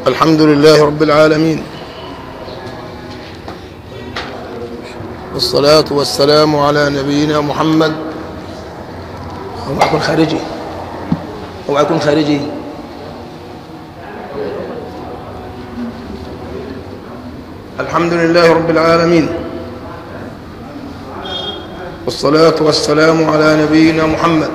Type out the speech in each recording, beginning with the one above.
الحمد لله رب العالمين والصلاة والسلام على نبينا محمد هو يكون خارجي هو يكون خارجي الحمد لله رب العالمين والصلاة والسلام على نبينا محمد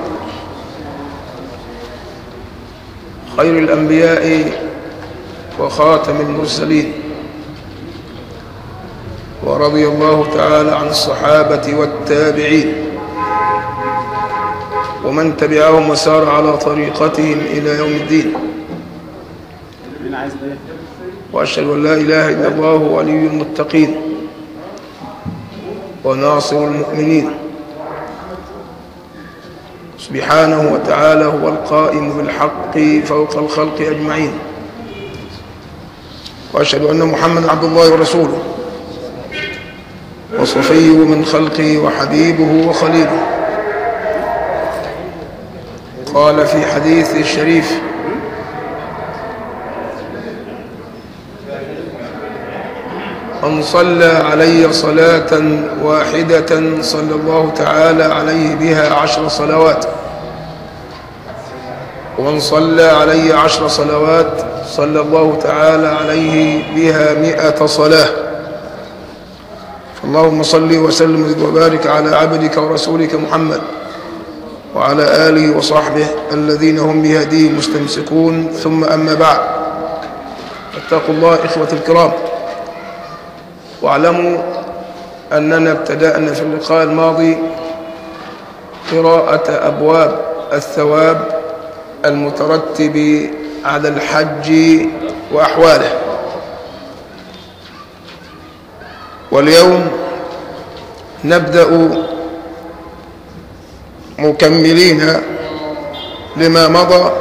خير الأنبياء وخاتم المرسلين ورضي الله تعالى عن الصحابة والتابعين ومن تبعهم وسار على طريقتهم إلى يوم الدين وأشهد أن لا إله إلا الله ولي المتقين وناصر المؤمنين سبحانه وتعالى هو القائم بالحق فوق الخلق أجمعين وأشهد أن محمد عبد الله ورسوله وصفيه من خلقه وحبيبه وخليله قال في حديث الشريف من صلى علي صلاة واحدة صلى الله تعالى عليه بها عشر صلوات ومن صلى علي عشر صلوات صلى الله تعالى عليه بها مئة صلاة اللهم صل وسلم وزد وبارك على عبدك ورسولك محمد وعلى آله وصحبه الذين هم بهديه مستمسكون ثم أما بعد اتقوا الله إخوة الكرام واعلموا أننا ابتدأنا في اللقاء الماضي قراءة أبواب الثواب المترتب على الحج وأحواله واليوم نبدأ مكملين لما مضى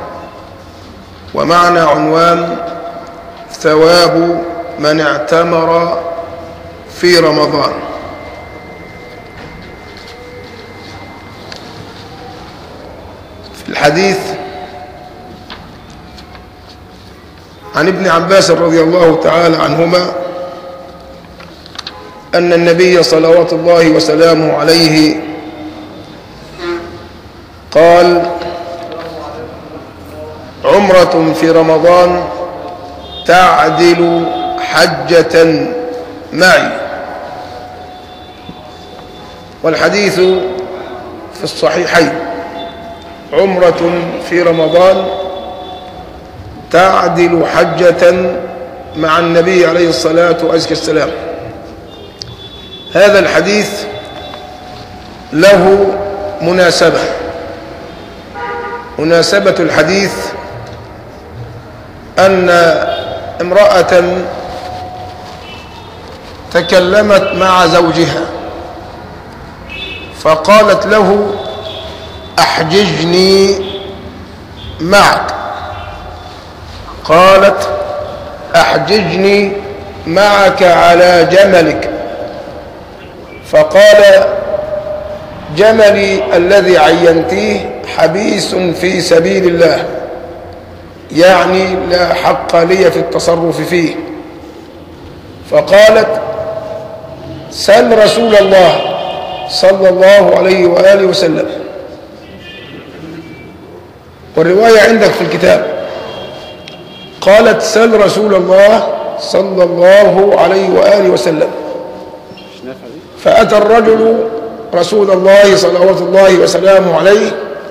ومعنى عنوان ثواب من اعتمر في رمضان في الحديث عن ابن عباس رضي الله تعالى عنهما أن النبي صلوات الله وسلامه عليه قال عمرة في رمضان تعدل حجة معي والحديث في الصحيحين عمرة في رمضان تعدل حجة مع النبي عليه الصلاة والسلام هذا الحديث له مناسبة مناسبة الحديث أن امرأة تكلمت مع زوجها فقالت له أحججني معك قالت أحججني معك على جملك فقال جملي الذي عينتيه حبيس في سبيل الله يعني لا حق لي في التصرف فيه فقالت سل رسول الله صلى الله عليه وآله وسلم والرواية عندك في الكتاب قالت سل رسول الله صلى الله عليه وآله وسلم فأتى الرجل رسول الله صلوات الله وسلامه عليه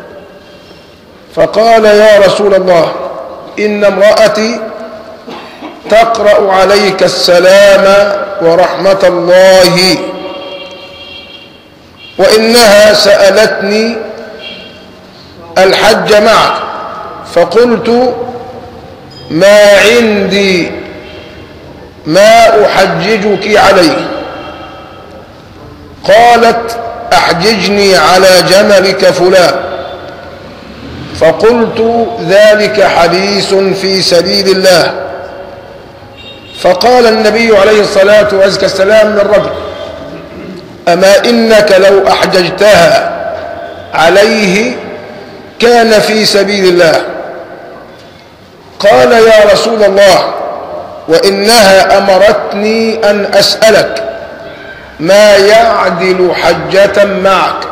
فقال يا رسول الله إن امرأتي تقرأ عليك السلام ورحمة الله وإنها سألتني الحج معك فقلت ما عندي ما أحججك عليه قالت أحججني على جملك فلان فقلت ذلك حديث في سبيل الله فقال النبي عليه الصلاة والسلام للرجل أما إنك لو أحججتها عليه كان في سبيل الله قال يا رسول الله وإنها أمرتني أن أسألك ما يعدل حجة معك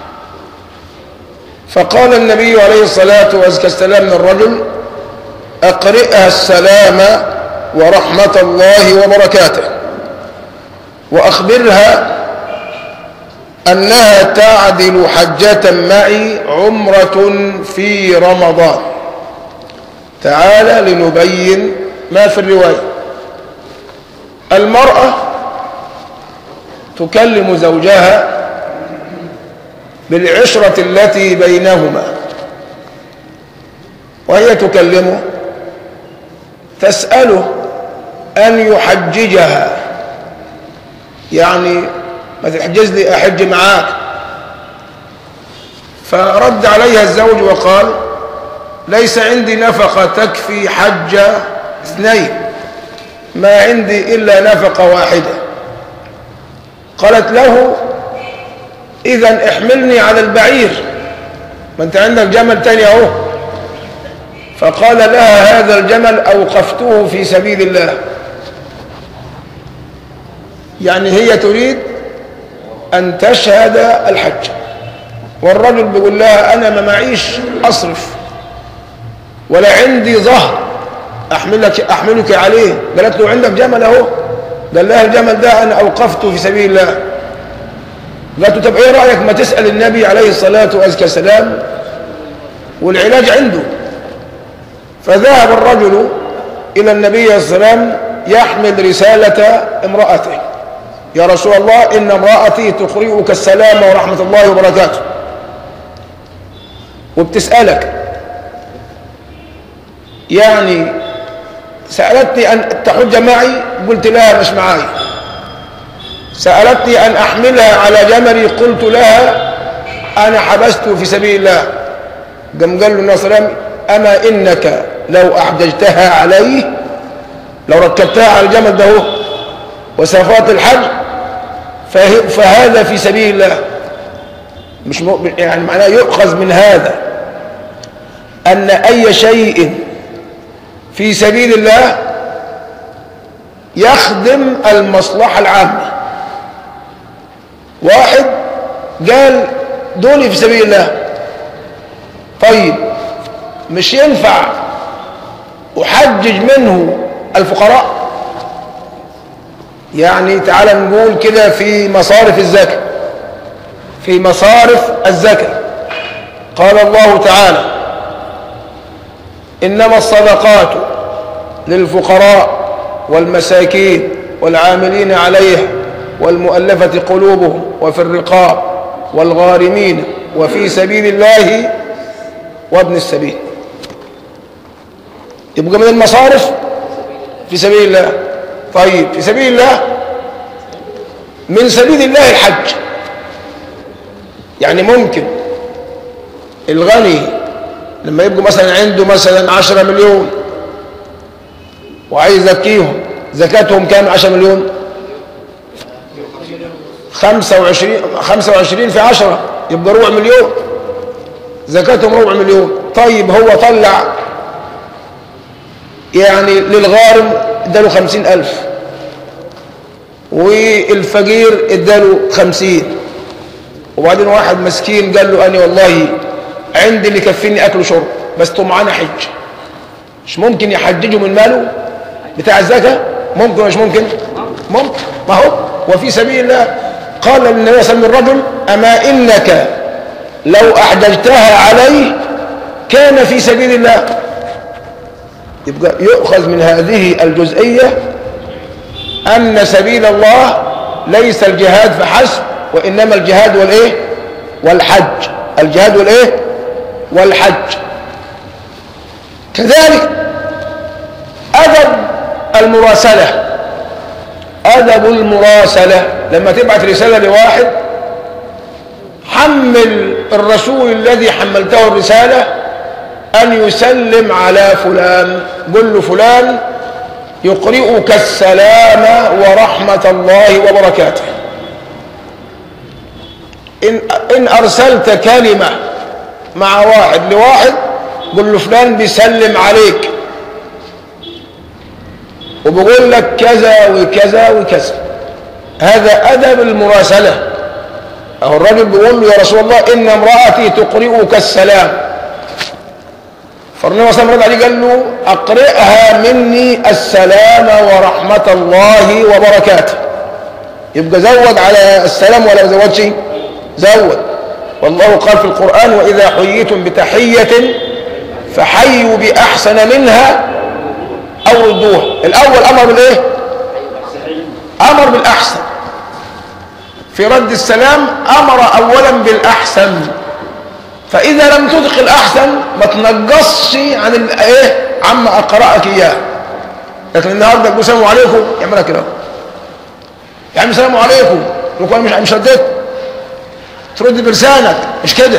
فقال النبي عليه الصلاة والسلام للرجل أقرئها السلام ورحمة الله وبركاته وأخبرها أنها تعدل حجة معي عمرة في رمضان تعالى لنبين ما في الرواية المرأة تكلم زوجها بالعشرة التي بينهما وهي تكلمه تسأله أن يحججها يعني ما تحجز لي أحج معاك فرد عليها الزوج وقال ليس عندي نفقة تكفي حج اثنين ما عندي إلا نفقة واحدة قالت له إذا احملني على البعير ما أنت عندك جمل تاني أهو فقال لها هذا الجمل أوقفته في سبيل الله يعني هي تريد أن تشهد الحج والرجل بيقول لها أنا ما معيش أصرف ولا عندي ظهر أحملك, أحملك عليه قالت له عندك جمل أهو قال لها الجمل ده أنا أوقفته في سبيل الله قالت له طب إيه رأيك ما تسأل النبي عليه الصلاة والسلام والعلاج عنده فذهب الرجل إلى النبي صلى الله عليه وسلم يحمل رسالة امرأته يا رسول الله إن امرأتي تقرئك السلام ورحمة الله وبركاته وبتسألك يعني سألتني أن تحج معي قلت لها مش معي سألتني أن أحملها على جمري قلت لها أنا حبسته في سبيل الله قام قال له النبي صلى الله عليه وسلم أما إنك لو أحججتها عليه لو ركبتها على الجمل ده وسافرت الحج فهذا في سبيل الله مش م... يعني معناه يؤخذ من هذا أن أي شيء في سبيل الله يخدم المصلحة العامة واحد قال دوني في سبيل الله طيب مش ينفع أحجج منه الفقراء يعني تعال نقول كده في مصارف الزكاة في مصارف الزكاة قال الله تعالى إنما الصدقات للفقراء والمساكين والعاملين عليها والمؤلفة قلوبهم وفي الرقاب والغارمين وفي سبيل الله وابن السبيل يبقى من المصارف في سبيل الله طيب في سبيل الله من سبيل الله الحج يعني ممكن الغني لما يبقى مثلا عنده مثلا عشرة مليون وعايز يزكيهم زكاتهم كام عشرة مليون خمسة وعشرين, خمسة وعشرين في عشرة يبقى ربع مليون زكاتهم ربع مليون طيب هو طلع يعني للغارم اداله خمسين ألف والفقير اداله خمسين وبعدين واحد مسكين قال له أنا والله عندي اللي يكفيني أكل وشرب بس طمعان حج مش ممكن يحججه من ماله بتاع الزكاة ممكن مش ممكن ممكن ما هو وفي سبيل الله قال النبي صلى الله عليه وسلم الرجل أما إنك لو أحججتها عليه كان في سبيل الله يبقى يؤخذ من هذه الجزئية أن سبيل الله ليس الجهاد فحسب وإنما الجهاد والإيه والحج الجهاد والإيه والحج كذلك أدب المراسلة أدب المراسلة لما تبعت رسالة لواحد حمل الرسول الذي حملته الرسالة أن يسلم على فلان قل له فلان يقرئك السلام ورحمة الله وبركاته إن, إن أرسلت كلمة مع واحد لواحد قل له فلان بيسلم عليك وبقول لك كذا وكذا وكذا هذا أدب المراسلة أهو الراجل بيقول له يا رسول الله إن امرأتي تقرئك السلام فالنبي صلى الله عليه وسلم قال له أقرئها مني السلام ورحمة الله وبركاته يبقى زود على السلام ولا ما زودش زود والله قال في القرآن وإذا حييتم بتحية فحيوا بأحسن منها أو ردوها الأول أمر بالإيه أمر بالأحسن في رد السلام أمر أولا بالأحسن فإذا لم تدق الأحسن ما تنقصش عن الإيه عما أقرأك إياه لكن النهارده يقول السلام عليكم يعملها كده يا عم السلام عليكم يقول أنا مش مش رديت ترد بلسانك مش كده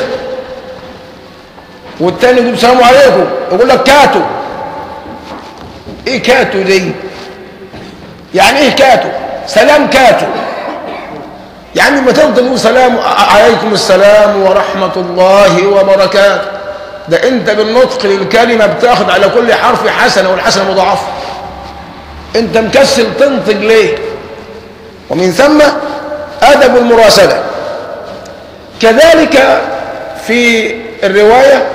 والتاني يقول السلام عليكم يقول لك كاتو ايه كاتو دي يعني ايه كاتو سلام كاتو يعني ما تفضل تقول سلام عليكم السلام ورحمة الله وبركاته ده انت بالنطق للكلمة بتاخد على كل حرف حسنة والحسنة مضاعفة انت مكسل تنطق ليه ومن ثم أدب المراسلة كذلك في الرواية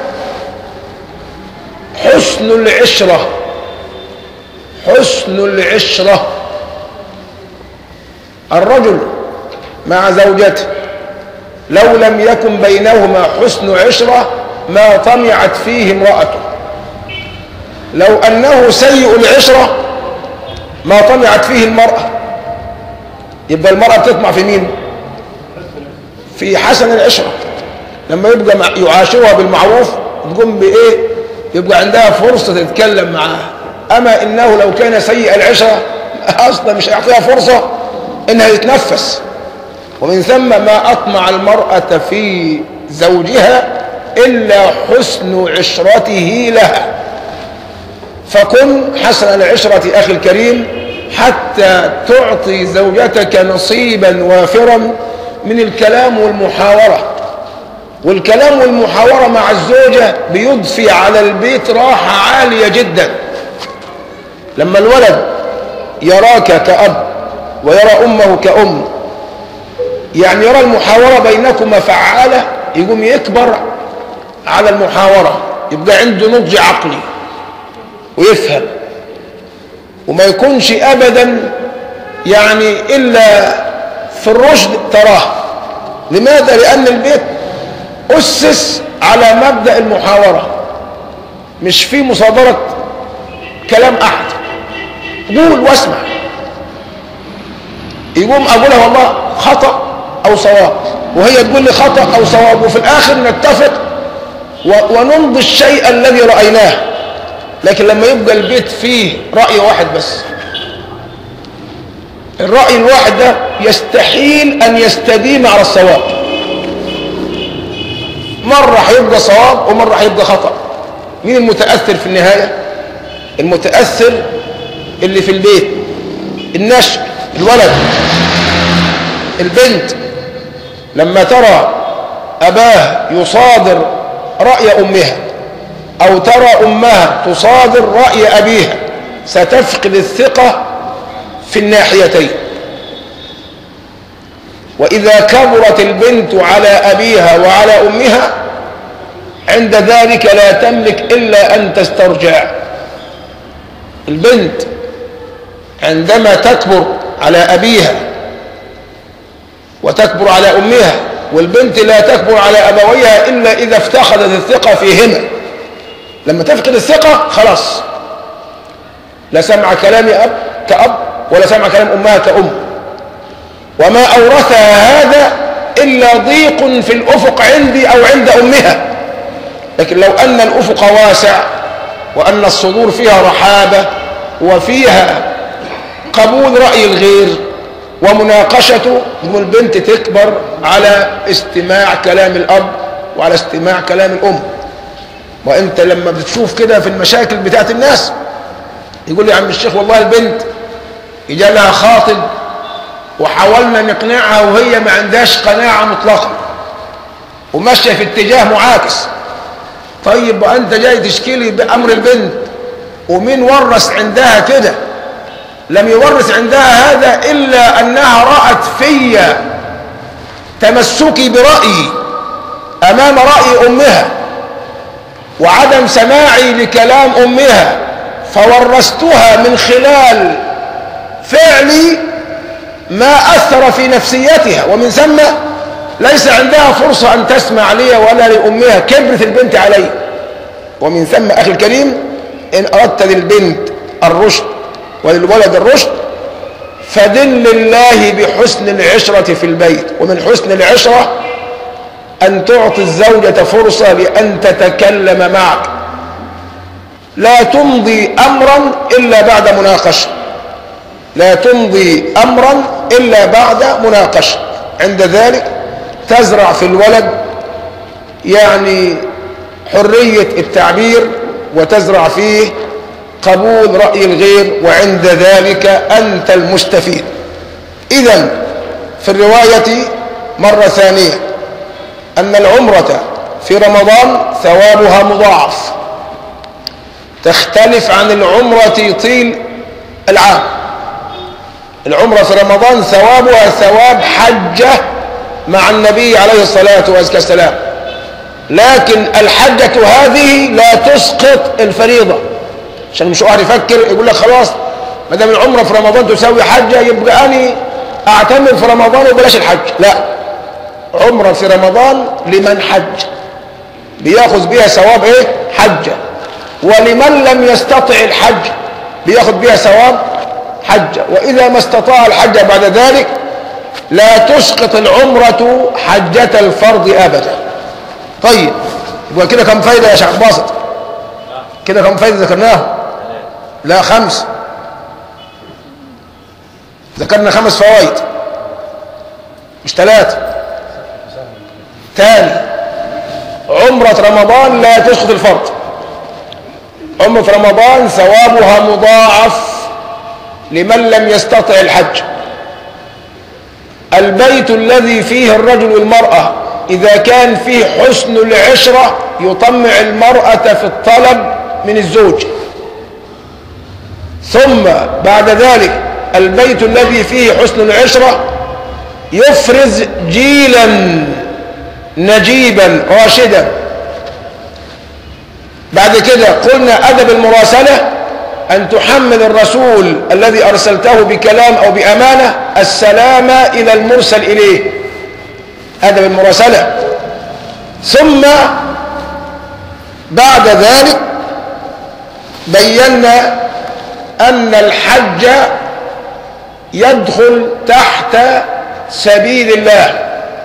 حسن العشرة حسن العشرة الرجل مع زوجته لو لم يكن بينهما حسن عشرة ما طمعت فيه امرأته لو أنه سيء العشرة ما طمعت فيه المرأة يبقى المرأة بتطمع في مين في حسن العشرة لما يبقى يعاشرها بالمعروف تقوم بإيه يبقى عندها فرصة تتكلم معاه أما إنه لو كان سيء العشرة أصلا مش هيعطيها فرصة إنها يتنفس ومن ثم ما أطمع المرأة في زوجها إلا حسن عشرته لها فكن حسن العشرة أخي الكريم حتى تعطي زوجتك نصيبا وافرا من الكلام والمحاورة والكلام والمحاورة مع الزوجة بيضفي على البيت راحة عالية جدا لما الولد يراك كأب ويرى أمه كأم يعني يرى المحاورة بينكما فعالة يقوم يكبر على المحاورة يبقى عنده نضج عقلي ويفهم وما يكونش أبدا يعني إلا في الرشد تراه لماذا؟ لأن البيت أسس على مبدأ المحاورة مش في مصادرة كلام أحد قول واسمع يقوم أقولها والله خطأ أو صواب وهي تقول لي خطأ أو صواب وفي الآخر نتفق ونمضي الشيء الذي رأيناه لكن لما يبقى البيت فيه رأي واحد بس الرأي الواحد ده يستحيل أن يستديم على الصواب مرة هيبقى صواب ومرة هيبقى خطأ مين المتأثر في النهاية المتأثر اللي في البيت النشء الولد البنت لما ترى أباه يصادر رأي أمها أو ترى أمها تصادر رأي أبيها ستفقد الثقة في الناحيتين وإذا كبرت البنت على أبيها وعلى أمها عند ذلك لا تملك إلا أن تسترجع البنت عندما تكبر على أبيها وتكبر على أمها والبنت لا تكبر على أبويها إلا إذا افتقدت الثقة فيهما لما تفقد الثقة خلاص لا سمع كلام أب كأب ولا سمع كلام أمها كأم وما أورثها هذا إلا ضيق في الأفق عندي أو عند أمها لكن لو أن الأفق واسع وأن الصدور فيها رحابة وفيها قبول رأي الغير ومناقشته البنت تكبر على استماع كلام الأب وعلى استماع كلام الأم وانت لما بتشوف كده في المشاكل بتاعت الناس يقول لي يا عم الشيخ والله البنت اجا لها خاطب وحاولنا نقنعها وهي ما عندهاش قناعة مطلقة وماشية في اتجاه معاكس طيب وانت جاي تشكي لي بأمر البنت ومين ورث عندها كده لم يورث عندها هذا إلا أنها رأت في تمسكي برأيي أمام رأي أمها وعدم سماعي لكلام أمها فورثتها من خلال فعلي ما أثر في نفسيتها ومن ثم ليس عندها فرصة أن تسمع لي ولا لأمها كبرت البنت علي ومن ثم أخي الكريم إن أردت للبنت الرشد وللولد الرشد فدل الله بحسن العشرة في البيت ومن حسن العشرة أن تعطي الزوجة فرصة لأن تتكلم معك لا تمضي أمرا إلا بعد مناقشة لا تمضي أمرا إلا بعد مناقشة عند ذلك تزرع في الولد يعني حرية التعبير وتزرع فيه قبول رأي الغير وعند ذلك أنت المستفيد إذا في الرواية مرة ثانية أن العمرة في رمضان ثوابها مضاعف تختلف عن العمرة طيل العام العمرة في رمضان ثوابها ثواب حجة مع النبي عليه الصلاة والسلام لكن الحجة هذه لا تسقط الفريضة عشان مش واحد يفكر يقول لك خلاص ما دام العمرة في رمضان تساوي حجة يبقى أنا أعتمر في رمضان وبلاش الحج لا عمرة في رمضان لمن حج بياخذ بها ثواب ايه حجة ولمن لم يستطع الحج بياخذ بها ثواب حجة وإذا ما استطاع الحج بعد ذلك لا تسقط العمرة حجة الفرض أبدا طيب يبقى كده كم فايدة يا شيخ باسط كده كم فايدة ذكرناها لا خمس ذكرنا خمس فوائد مش ثلاثة تاني عمرة رمضان لا تسقط الفرض عمرة رمضان ثوابها مضاعف لمن لم يستطع الحج البيت الذي فيه الرجل والمرأة إذا كان فيه حسن العشرة يطمع المرأة في الطلب من الزوج ثم بعد ذلك البيت الذي فيه حسن العشرة يفرز جيلا نجيبا راشدا بعد كده قلنا أدب المراسلة أن تحمل الرسول الذي أرسلته بكلام أو بأمانة السلام إلى المرسل إليه أدب المراسلة ثم بعد ذلك بينا أن الحج يدخل تحت سبيل الله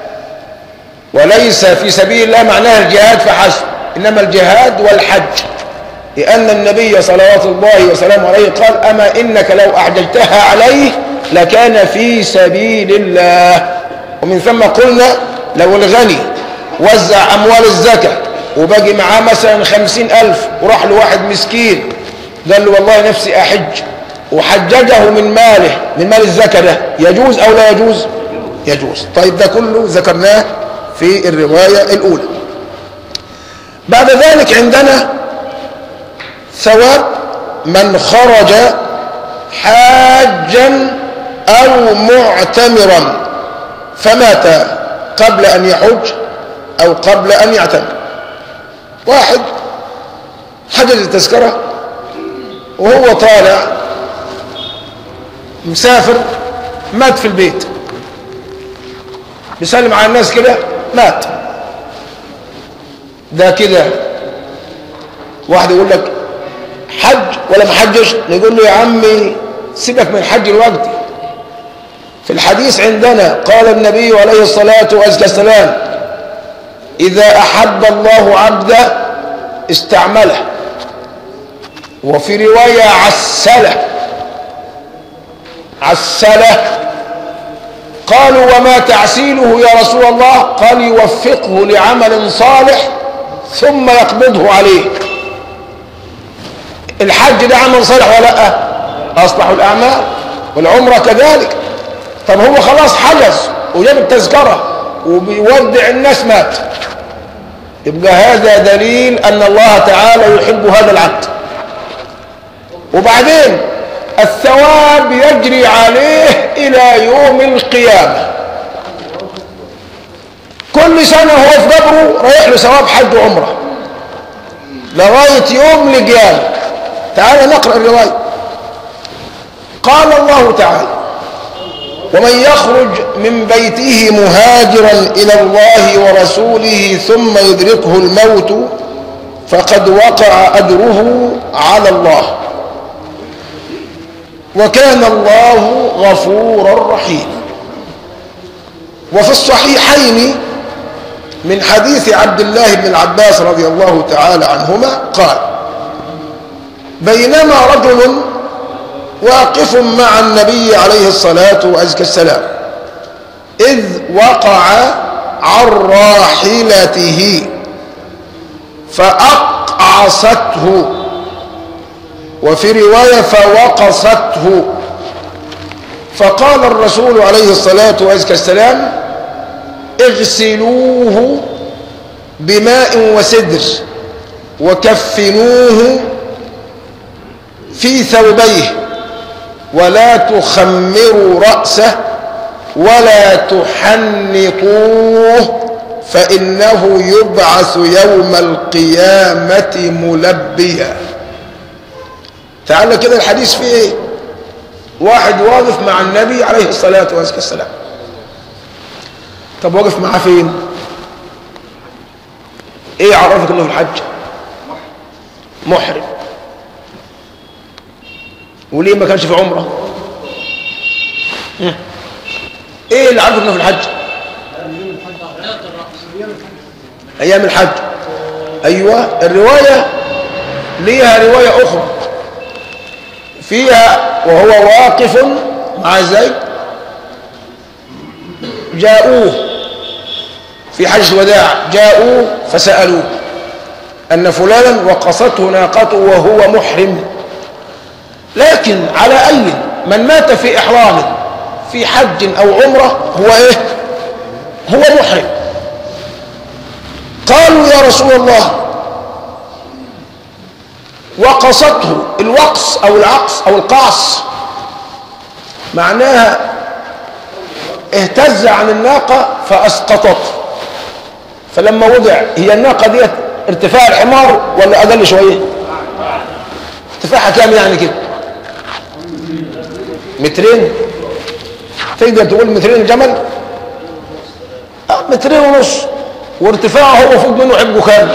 وليس في سبيل الله معناها الجهاد فحسب إنما الجهاد والحج لأن النبي صلوات الله وسلامه عليه قال أما إنك لو أحججتها عليه لكان في سبيل الله ومن ثم قلنا لو الغني وزع أموال الزكاة وبقي معاه مثلا خمسين ألف وراح لواحد مسكين قال له والله نفسي أحج وحججه من ماله من مال الزكاة ده يجوز أو لا يجوز يجوز طيب ده كله ذكرناه في الرواية الأولى بعد ذلك عندنا ثواب من خرج حاجا أو معتمرا فمات قبل أن يحج أو قبل أن يعتمر واحد حجز التذكرة وهو طالع مسافر مات في البيت بيسلم على الناس كده مات ده كده واحد يقول لك حج ولا ما حجش نقول له يا عمي سيبك من حج الوقت في الحديث عندنا قال النبي عليه الصلاة والسلام إذا أحب الله عبدا استعمله وفي رواية عسله عسله قالوا وما تعسيله يا رسول الله قال يوفقه لعمل صالح ثم يقبضه عليه الحج ده عمل صالح ولا لا اصلح الاعمال والعمره كذلك طب هو خلاص حجز وجاب التذكره وبيودع الناس مات يبقى هذا دليل ان الله تعالى يحب هذا العبد وبعدين الثواب يجري عليه إلى يوم القيامة كل سنة هو في قبره رايح له ثواب حج وعمرة لغاية يوم القيامة تعال نقرأ الرواية قال الله تعالى ومن يخرج من بيته مهاجرا إلى الله ورسوله ثم يدركه الموت فقد وقع أجره على الله وكان الله غفورا رحيما وفي الصحيحين من حديث عبد الله بن العباس رضي الله تعالى عنهما قال بينما رجل واقف مع النبي عليه الصلاة وأزكى السلام إذ وقع عن راحلته فأقعصته وفي رواية فوقصته فقال الرسول عليه الصلاة وأزكى السلام اغسلوه بماء وسدر وكفنوه في ثوبيه ولا تخمروا رأسه ولا تحنطوه فإنه يبعث يوم القيامة ملبيا تعال كده الحديث فيه ايه واحد واقف مع النبي عليه الصلاة والسلام طب واقف معاه فين ايه عرفك انه في الحج محرم وليه ما كانش في عمره ايه اللي عرفك انه في الحج ايام الحج ايوه الروايه ليها روايه اخرى فيها وهو واقف مع زيد جاءوه في حج الوداع جاءوه فسألوه أن فلانا وقصته ناقته وهو محرم لكن على أي من مات في إحرام في حج أو عمرة هو إيه هو محرم قالوا يا رسول الله وقصته الوقص أو العقص أو القعص معناها اهتز عن الناقة فأسقطت فلما وضع هي الناقة ديت ارتفاع الحمار ولا أقل شوية ارتفاعها كام يعني كده مترين تقدر تقول مترين الجمل آه مترين ونص وارتفاعه هو فوق منه حبه كام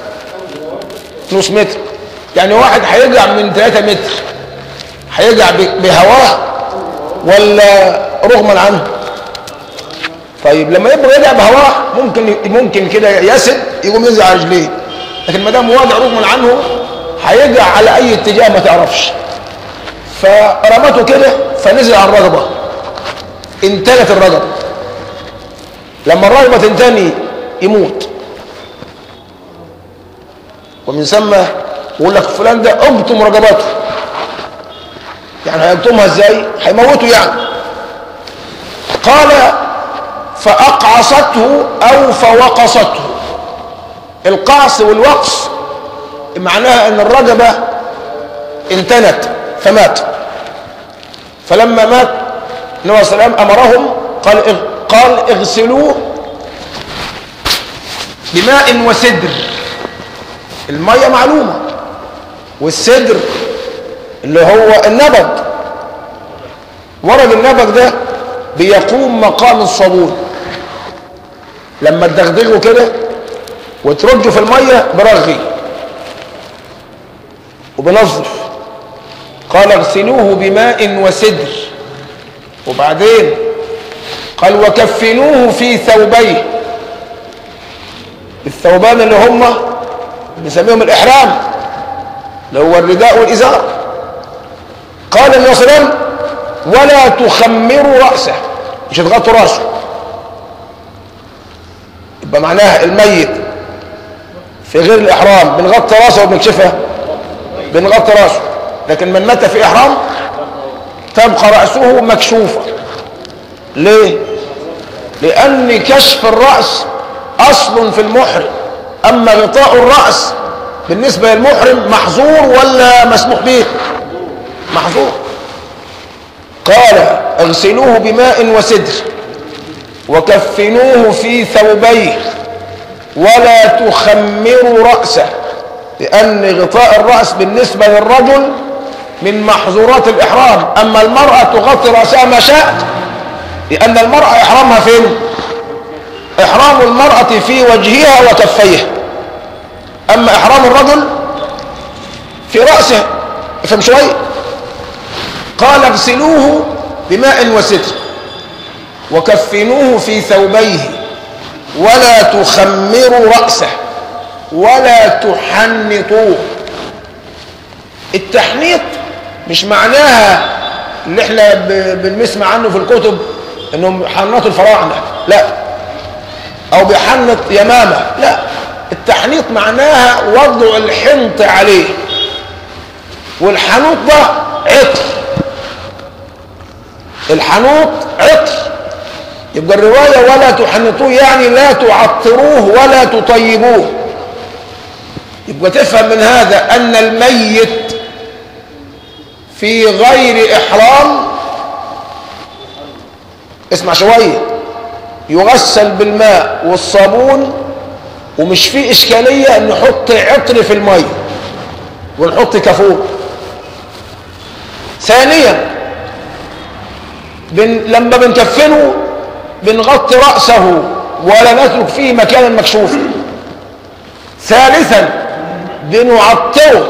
نص متر يعني واحد هيرجع من 3 متر هيرجع بهواه ولا رغما عنه طيب لما يبقى يرجع بهواه ممكن ممكن كده يسد يقوم ينزل على رجليه لكن ما دام واضع رغما عنه هيرجع على اي اتجاه ما تعرفش فرمته كده فنزل على الرغبه انتنت الرغبه لما الرغبه تنتني يموت ومن ثم يقول لك فلان ده ابطم رقبته يعني هيبطمها ازاي هيموته يعني قال فأقعصته أو فوقصته القعص والوقص معناها أن الرقبة انتنت فمات فلما مات النبي صلى الله عليه وسلم أمرهم قال قال اغسلوه بماء وسدر المية معلومة والسدر اللي هو النبض ورد النبض ده بيقوم مقام الصابون لما تدغدغه كده وترجه في الميه برغي وبنظف قال اغسلوه بماء وسدر وبعدين قال وكفنوه في ثوبيه الثوبان اللي هم بنسميهم الاحرام اللي هو الرداء والازار قال النبي صلى الله عليه وسلم ولا تخمروا راسه مش تغطوا راسه يبقى معناها الميت في غير الاحرام بنغطي راسه وبنكشفها بنغطي راسه لكن من مات في احرام تبقى راسه مكشوفه ليه لان كشف الراس اصل في المحرم اما غطاء الراس بالنسبه للمحرم محظور ولا مسموح به محظور قال اغسلوه بماء وسدر وكفنوه في ثوبيه ولا تخمروا رأسه لأن غطاء الرأس بالنسبة للرجل من محظورات الإحرام أما المرأة تغطي رأسها ما شاءت لأن المرأة إحرامها فين إحرام المرأة في وجهها وكفيها أما إحرام الرجل في رأسه افهم شوية قال اغسلوه بماء وستر وكفنوه في ثوبيه ولا تخمروا رأسه ولا تحنطوه التحنيط مش معناها اللي احنا بنسمع عنه في الكتب انهم حنطوا الفراعنه لا او بيحنط يمامه لا التحنيط معناها وضع الحنط عليه والحنوط ده عطر الحنوط عطر يبقى الرواية ولا تحنطوه يعني لا تعطروه ولا تطيبوه يبقى تفهم من هذا أن الميت في غير إحرام اسمع شوية يغسل بالماء والصابون ومش في إشكالية أن نحط عطر في المية ونحط كافور ثانيا بن لما بنكفنه بنغطي رأسه ولا نترك فيه مكانا مكشوفا ثالثا بنعطره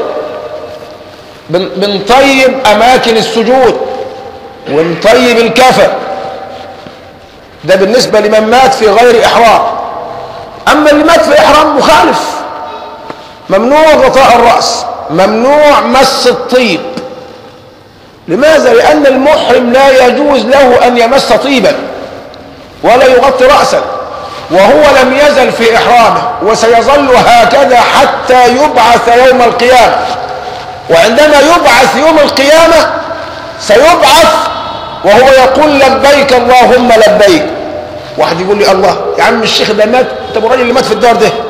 بنطيب أماكن السجود ونطيب الكفن ده بالنسبة لمن مات في غير إحرام أما اللي مات في إحرام مخالف ممنوع غطاء الرأس ممنوع مس الطيب لماذا؟ لأن المحرم لا يجوز له أن يمس طيبا ولا يغطي رأسا وهو لم يزل في إحرامه وسيظل هكذا حتى يبعث يوم القيامة وعندما يبعث يوم القيامة سيبعث وهو يقول لبيك اللهم لبيك واحد يقول لي الله يا عم الشيخ ده مات طب الراجل اللي مات في الدار ده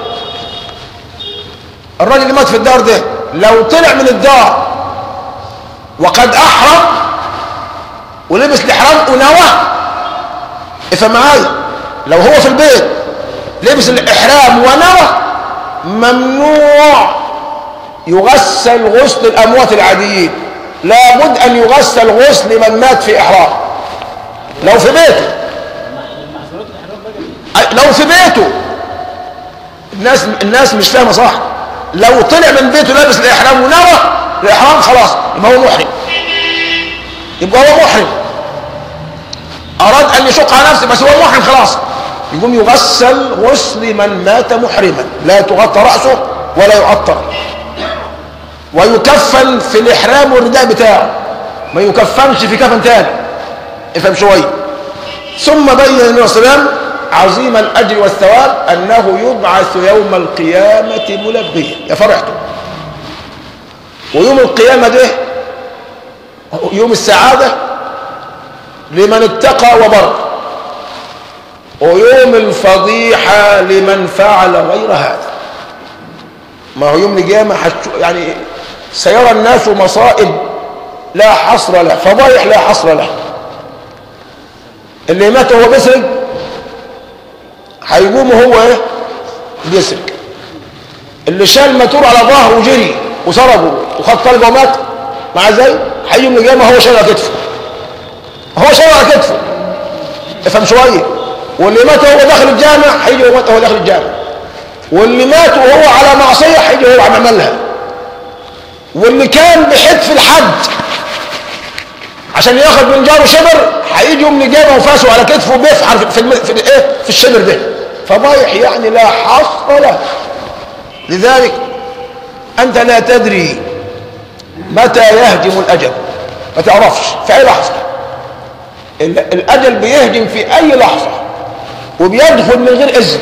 الراجل اللي مات في الدار ده لو طلع من الدار وقد احرم ولبس الاحرام ونوى افهم معايا لو هو في البيت لبس الاحرام ونوى ممنوع يغسل غسل الاموات العاديين لابد ان يغسل غسل من مات في احرام لو في بيته لو في بيته الناس الناس مش فاهمه صح لو طلع من بيته لابس الاحرام ونوى الاحرام خلاص يبقى هو محرم يبقى هو محرم اراد ان يشق على نفسه بس هو محرم خلاص يقوم يغسل غسل من مات محرما لا تغطى راسه ولا يعطر ويكفن في الاحرام والرداء بتاعه ما يكفنش في كفن تاني افهم شويه ثم بين النبي صلى الله عليه وسلم عظيم الاجر والثواب انه يبعث يوم القيامه ملبيا يا فرحته ويوم القيامه ده يوم السعاده لمن اتقى وبر ويوم الفضيحه لمن فعل غير هذا ما هو يوم القيامه يعني سيرى الناس مصائب لا حصر له فضايح لا حصر له اللي مات وهو بيسرق هيقوم هو ايه بيسرق اللي شال ماتور على ظهره وجري وسرقه وخد طلقه ومات مع ازاي هيجي من القيامه هو شال على كتفه هو شال على كتفه افهم شويه واللي مات وهو داخل الجامع هيجي وهو مات وهو داخل الجامع واللي مات وهو على معصيه هيجي وهو عم يعملها واللي كان بحتف الحج عشان ياخد من جاره شبر هيجي يوم نجابه وفاسه على كتفه بيفحر في الم... في الايه في الشبر ده فضايح يعني لا حصر له لذلك انت لا تدري متى يهجم الاجل ما تعرفش في اي لحظه الاجل بيهجم في اي لحظه وبيدخل من غير اذن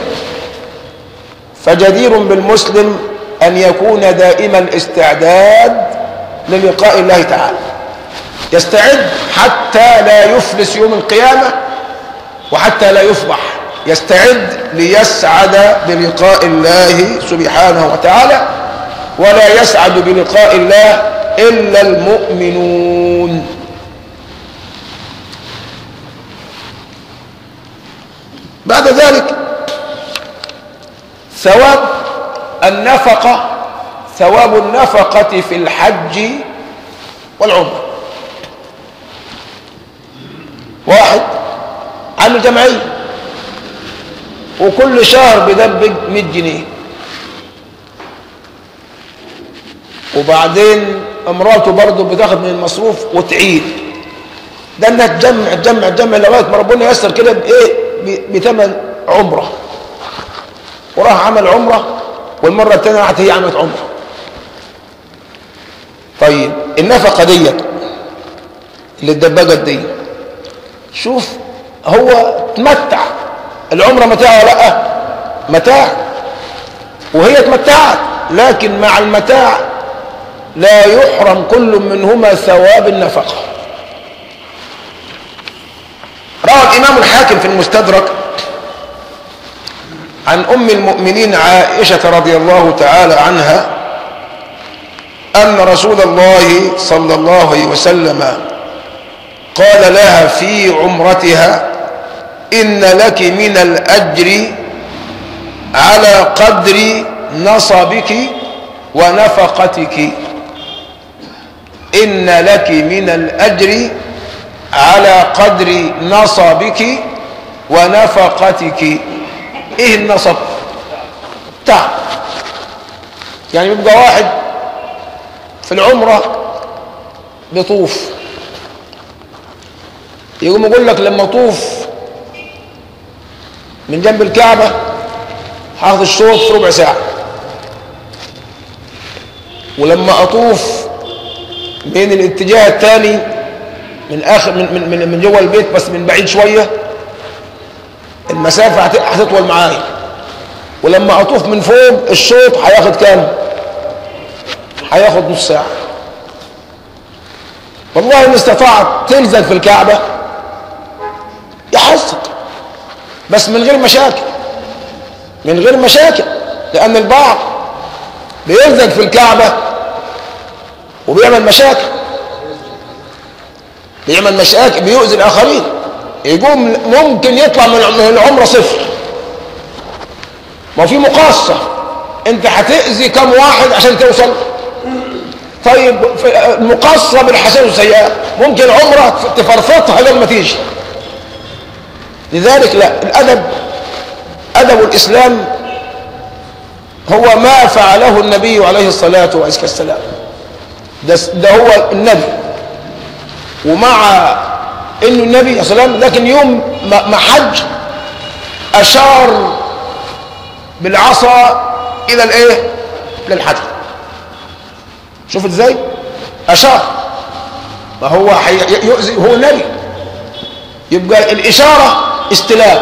فجدير بالمسلم ان يكون دائما الاستعداد للقاء الله تعالى يستعد حتى لا يفلس يوم القيامة وحتى لا يفضح يستعد ليسعد بلقاء الله سبحانه وتعالى ولا يسعد بلقاء الله إلا المؤمنون بعد ذلك ثواب النفقة ثواب النفقة في الحج والعمرة واحد عامل جمعية وكل شهر بيدبج 100 جنيه وبعدين امراته برضه بتاخد من المصروف وتعيد ده انها تجمع تجمع تجمع لغايه ما ربنا ييسر كده بايه بثمن عمره وراح عمل عمره والمره الثانيه راحت هي عملت عمره طيب النفقه ديت اللي اتدبجت دي شوف هو تمتع العمره متاع ولا لا متاع وهي تمتعت لكن مع المتاع لا يحرم كل منهما ثواب النفقه روى الإمام الحاكم في المستدرك عن أم المؤمنين عائشة رضي الله تعالى عنها أن رسول الله صلى الله عليه وسلم قال لها في عمرتها إن لك من الأجر على قدر نصبك ونفقتك إن لك من الأجر على قدر نصبك ونفقتك ايه النصب تعب يعني بيبقى واحد في العمرة بيطوف يقوم يقول لك لما اطوف من جنب الكعبة هاخد الشوط في ربع ساعة ولما اطوف بين الاتجاه الثاني من اخر من من من, من جوه البيت بس من بعيد شويه المسافه هتطول معايا ولما اطوف من فوق الشوط هياخد كام هياخد نص ساعه والله ان استطعت تلزق في الكعبه يحصل بس من غير مشاكل من غير مشاكل لان البعض بيلزق في الكعبه وبيعمل مشاكل بيعمل مشاكل بيؤذي الاخرين يقوم ممكن يطلع من العمره صفر ما في مقاصه انت هتاذي كم واحد عشان توصل طيب مقاصه بالحسنات والسيئات ممكن العمره تفرفطها لما تيجي لذلك لا الادب ادب الاسلام هو ما فعله النبي عليه الصلاه والسلام ده, ده هو النبي ومع انه النبي صلى الله عليه وسلم لكن يوم ما حج اشار بالعصا الى الايه للحجر شوف ازاي اشار ما هو يؤذي هو النبي يبقى الاشاره استلام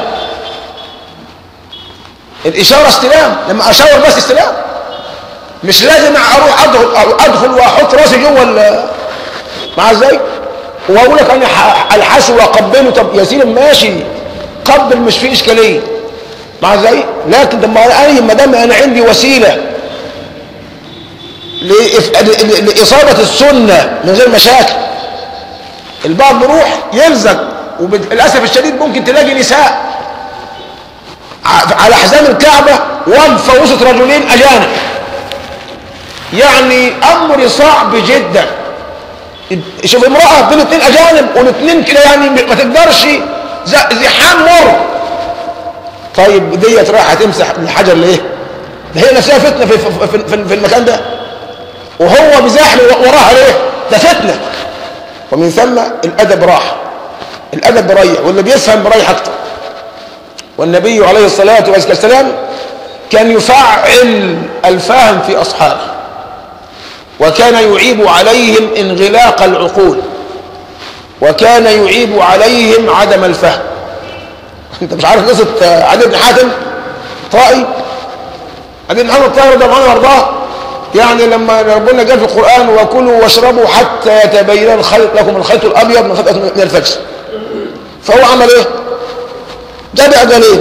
الاشاره استلام لما اشاور بس استلام مش لازم اروح ادخل ادخل واحط راسي جوه مع ازاي واقول لك انا الحسه واقبله طب يا سيدي ماشي قبل مش فيه اشكاليه مع ازاي لكن لما انا ما دام انا عندي وسيله لاصابه السنه من غير مشاكل البعض بيروح يلزق وللاسف الشديد ممكن تلاقي نساء على حزام الكعبه واقفه وسط رجلين اجانب يعني امر صعب جدا شوف امرأة بين اثنين اجانب والاثنين كده يعني ما تقدرش زحام مر طيب ديت رايحه تمسح الحجر ليه؟ ده هي نفسها فتنه في, في, في, في المكان ده وهو بيزاحم وراها ليه؟ ده فتنه ومن ثم الادب راح الادب بريح واللي بيفهم بريح اكتر والنبي عليه الصلاه والسلام كان يفعل الفهم في اصحابه وكان يعيب عليهم انغلاق العقول وكان يعيب عليهم عدم الفهم انت مش عارف قصه عدي بن حاتم طائي عدي بن حاتم الطائي رضي الله عنه وارضاه يعني لما ربنا قال في القران وكلوا واشربوا حتى يتبين الخيط لكم الخيط الابيض من خيط من الفجر فهو عمل ايه؟ جاب عجلين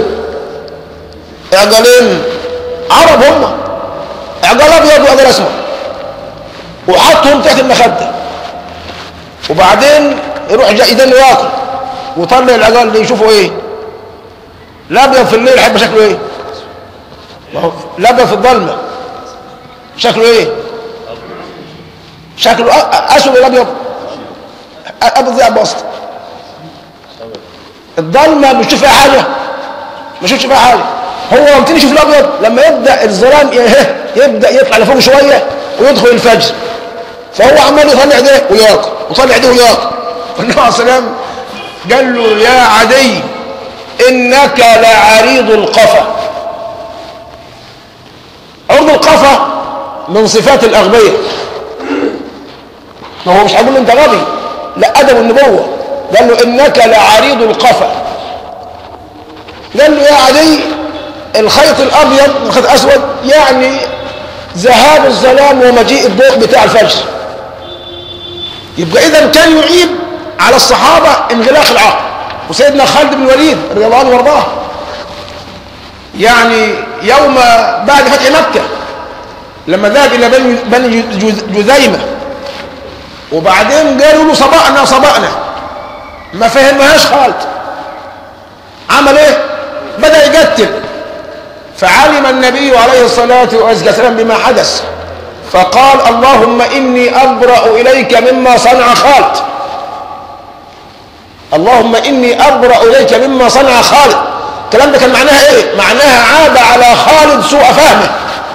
عجلين عرب هم عجل ابيض وعجل اسمر وحطهم تحت المخده وبعدين يروح يدل واكل وطلع العجال اللي يشوفوا ايه الابيض في الليل هيبقى شكله ايه ما هو الابيض في الظلمه شكله ايه شكله أ- اسود ولا ابيض ابيض زي بسط الضلمه مش فيها حاجه ما شفتش فيها حاجه هو لما تيجي تشوف الابيض لما يبدا الظلام ي- يبدا يطلع لفوق شويه ويدخل الفجر فهو عمال يطلع ايديه وياكل ويطلع ايديه وياكل فالنبي عليه السلام قال له يا عدي انك لعريض القفا عرض القفا من صفات الاغبياء ما هو مش هيقول له انت غبي لا ادب النبوه قال له انك لعريض القفا قال له يا عدي الخيط الابيض الخيط الاسود يعني ذهاب الظلام ومجيء الضوء بتاع الفجر يبقى اذا كان يعيب على الصحابه انغلاق العقل وسيدنا خالد بن الوليد رضي الله عنه وارضاه يعني يوم بعد فتح مكه لما ذهب الى بني بني جز- جذيمه وبعدين قالوا له صبأنا صبأنا ما فهمهاش خالد عمل ايه بدأ يقتل فعلم النبي عليه الصلاة والسلام بما حدث فقال اللهم إني أبرأ إليك مما صنع خالد اللهم إني أبرأ إليك مما صنع خالد الكلام ده كان معناها إيه معناها عاب على خالد سوء فهمه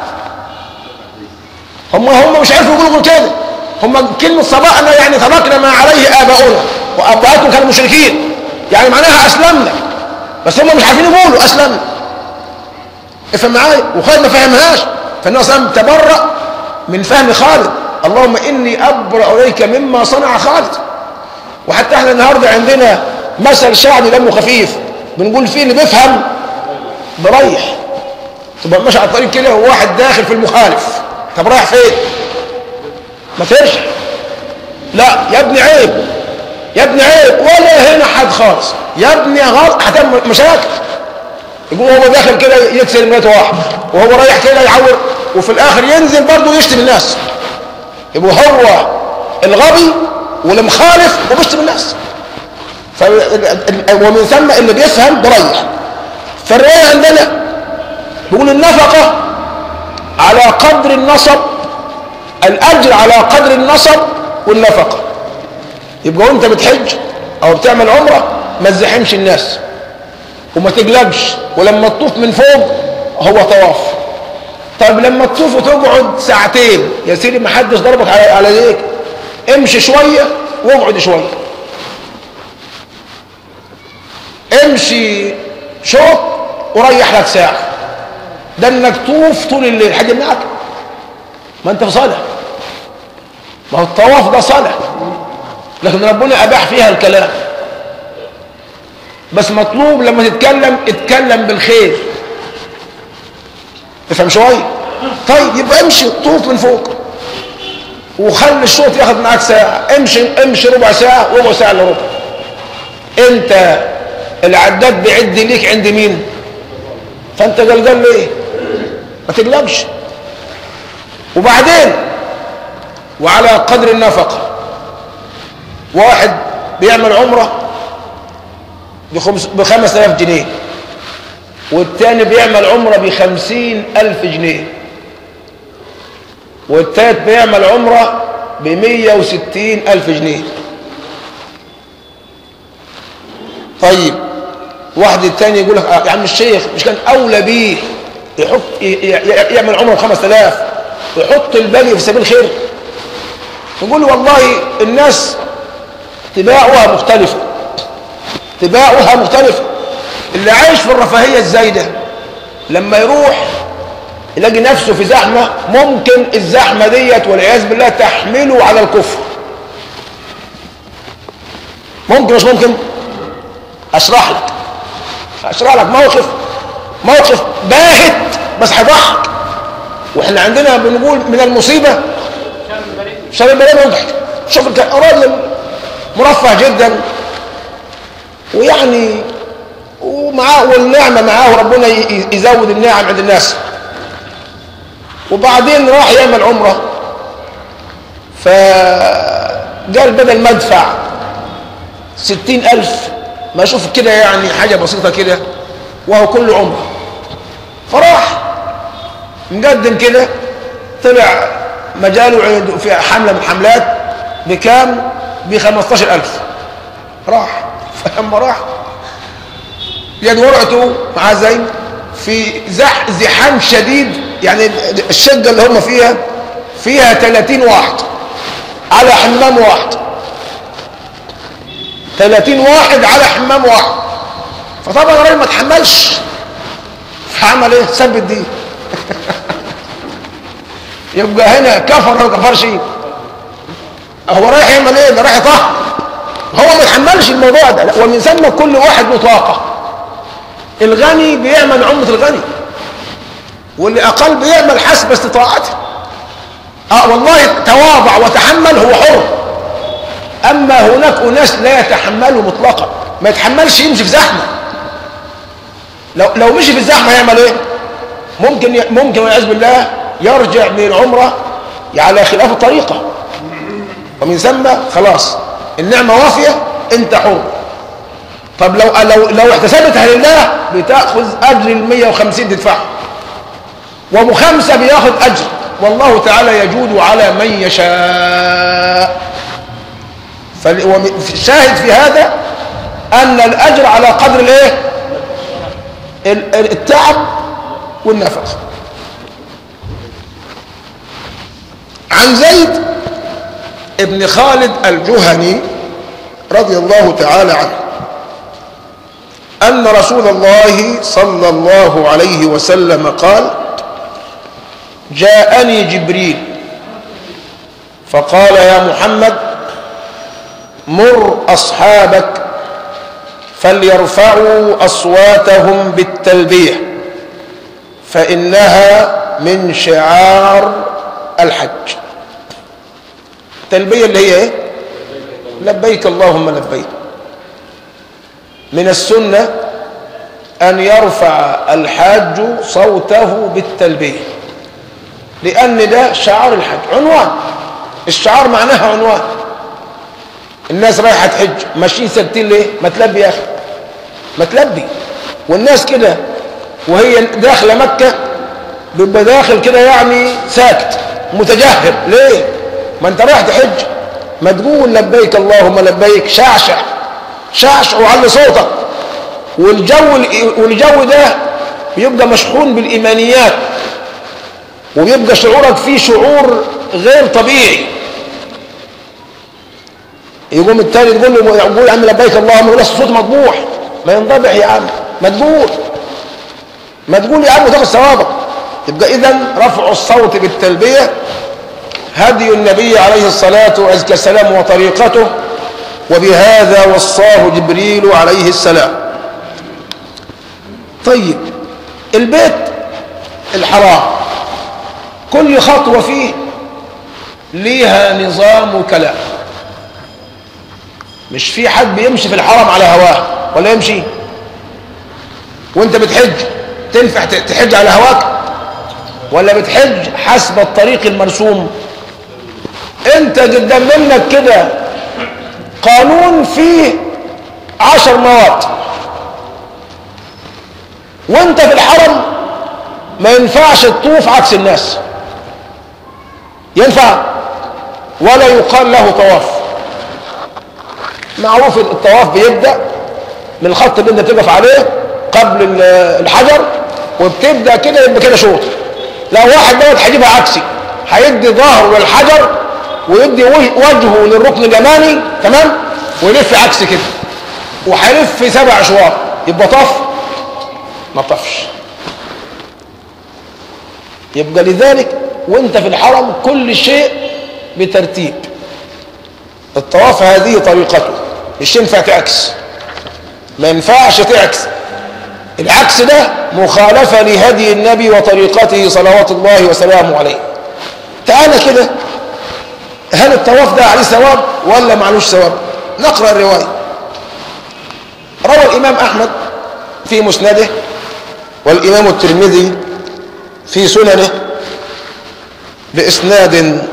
هم هم مش عارفوا يقولوا كده هم كلمة صبأنا يعني تركنا ما عليه آباؤنا وأباءاتهم كانوا مشركين يعني معناها أسلمنا بس هم مش عارفين يقولوا أسلمنا افهم معايا وخالد ما فهمهاش فالنبي صلى الله عليه وسلم تبرأ من فهم خالد اللهم إني أبرأ إليك مما صنع خالد وحتى احنا النهارده عندنا مثل شعبي دمه خفيف بنقول فيه اللي بيفهم بريح تبقى ماشي على الطريق كده وواحد داخل في المخالف طب رايح فين؟ ما ترجع لا يا ابني عيب يا ابني عيب ولا هنا حد خالص يا ابني غلط هتعمل مشاكل يقول هو داخل كده يكسر ميت واحد وهو رايح كده يعور وفي الاخر ينزل برضه يشتم الناس يبقى هو الغبي والمخالف وبيشتم الناس ف... ومن ثم اللي بيفهم بريح فالروايه عندنا بيقول النفقه على قدر النصب الاجر على قدر النصب والنفقه يبقى وانت بتحج او بتعمل عمره ما تزحمش الناس وما تقلبش ولما تطوف من فوق هو طواف طب لما تطوف وتقعد ساعتين يا سيدي ما حدش ضربك على على ايديك امشي شويه واقعد شويه امشي شوط وريح لك ساعه ده انك طوف طول الليل حد يمنعك ما انت في صالح ما هو الطواف ده صالح لكن ربنا اباح فيها الكلام بس مطلوب لما تتكلم اتكلم بالخير تفهم شويه طيب يبقى امشي طوف من فوق وخلي الشوط ياخد معاك ساعه امشي امشي ربع ساعه وربع ساعه الا ربع انت العداد بيعد ليك عند مين فانت قلقان ليه ما تقلقش وبعدين وعلى قدر النفقه واحد بيعمل عمره بخمس بخمس آلاف جنيه والتاني بيعمل عمرة بخمسين ألف جنيه والتالت بيعمل عمرة بمية وستين ألف جنيه طيب واحد التاني يقول لك يا عم الشيخ مش كان أولى بيه يحط يعمل عمرة بخمس آلاف ويحط الباقي في سبيل الخير نقول والله الناس طباعها مختلفه طباعها مختلفة اللي عايش في الرفاهية الزايدة لما يروح يلاقي نفسه في زحمة ممكن الزحمة ديت والعياذ بالله تحمله على الكفر ممكن مش ممكن اشرح لك اشرح لك موقف موقف باهت بس هيضحك واحنا عندنا بنقول من المصيبة شر البلاد مضحك شوف الراجل مرفه جدا ويعني ومعاه والنعمة معاه وربنا يزود النعم عند الناس وبعدين راح يعمل عمرة فقال بدل ما ادفع ستين ألف ما أشوف كده يعني حاجة بسيطة كده وهو كل عمره فراح مقدم كده طلع مجاله في حملة من الحملات بكام ب 15000 راح فلما راح يد ورقته مع زين في زح زحام شديد يعني الشقة اللي هم فيها فيها 30 واحد على حمام واحد 30 واحد على حمام واحد فطبعا الراجل ما تحملش فعمل ايه سب الدين يبقى هنا كفر ولا كفرش هو رايح يعمل ايه ده رايح يطهر هو ما يتحملش الموضوع ده لا ومن ثم كل واحد له طاقه الغني بيعمل عمره الغني واللي اقل بيعمل حسب استطاعته اه والله تواضع وتحمل هو حر اما هناك اناس لا يتحملوا مطلقا ما يتحملش يمشي في زحمه لو لو مشي في الزحمه هيعمل ايه ممكن ممكن والعياذ بالله يرجع من العمره على خلاف الطريقه ومن ثم خلاص النعمه وافيه انت حر طب لو لو لو احتسبتها لله بتاخذ اجر ال 150 تدفعها ومخمسه بياخذ اجر والله تعالى يجود على من يشاء فالشاهد في هذا ان الاجر على قدر الايه التعب والنفقه عن زيد ابن خالد الجهني رضي الله تعالى عنه أن رسول الله صلى الله عليه وسلم قال جاءني جبريل فقال يا محمد مر أصحابك فليرفعوا أصواتهم بالتلبية فإنها من شعار الحج التلبية اللي هي ايه لبيك اللهم لبيك من السنة أن يرفع الحاج صوته بالتلبية لأن ده شعار الحج عنوان الشعار معناها عنوان الناس رايحة تحج ماشيين ساكتين ليه ما تلبي يا أخي ما تلبي والناس كده وهي داخلة مكة بيبقى داخل كده يعني ساكت متجهر ليه ما انت رايح تحج ما تقول لبيك اللهم لبيك شعشع شعشع وعلي صوتك والجو والجو ده بيبقى مشحون بالايمانيات وبيبقى شعورك فيه شعور غير طبيعي يقوم التاني تقول له يقول يا عم لبيك اللهم يقول الصوت مطبوح ما ينضبح يا عم ما تقول ما تقول يا عم تاخد ثوابك يبقى اذا رفع الصوت بالتلبيه هدي النبي عليه الصلاه والسلام وطريقته وبهذا وصاه جبريل عليه السلام طيب البيت الحرام كل خطوه فيه ليها نظام وكلام مش في حد بيمشي في الحرم على هواه ولا يمشي وانت بتحج تنفع تحج على هواك ولا بتحج حسب الطريق المرسوم انت قدام منك كده قانون فيه عشر مواد وانت في الحرم ما ينفعش تطوف عكس الناس ينفع ولا يقال له طواف معروف الطواف بيبدأ من الخط اللي انت بتقف عليه قبل الحجر وبتبدأ كده يبقى كده شوط لو واحد دوت هيجيبها عكسي هيدي ظهره للحجر ويدي وجهه للركن اليماني تمام ويلف عكس كده وهيلف سبع اشواط يبقى طف ما طفش يبقى لذلك وانت في الحرم كل شيء بترتيب الطواف هذه طريقته مش ينفع تعكس ما ينفعش تعكس العكس ده مخالفة لهدي النبي وطريقته صلوات الله وسلامه عليه تعالى كده هل الطواف ده عليه ثواب ولا معلوش ثواب نقرأ الرواية روى الإمام أحمد في مسنده والإمام الترمذي في سننه بإسناد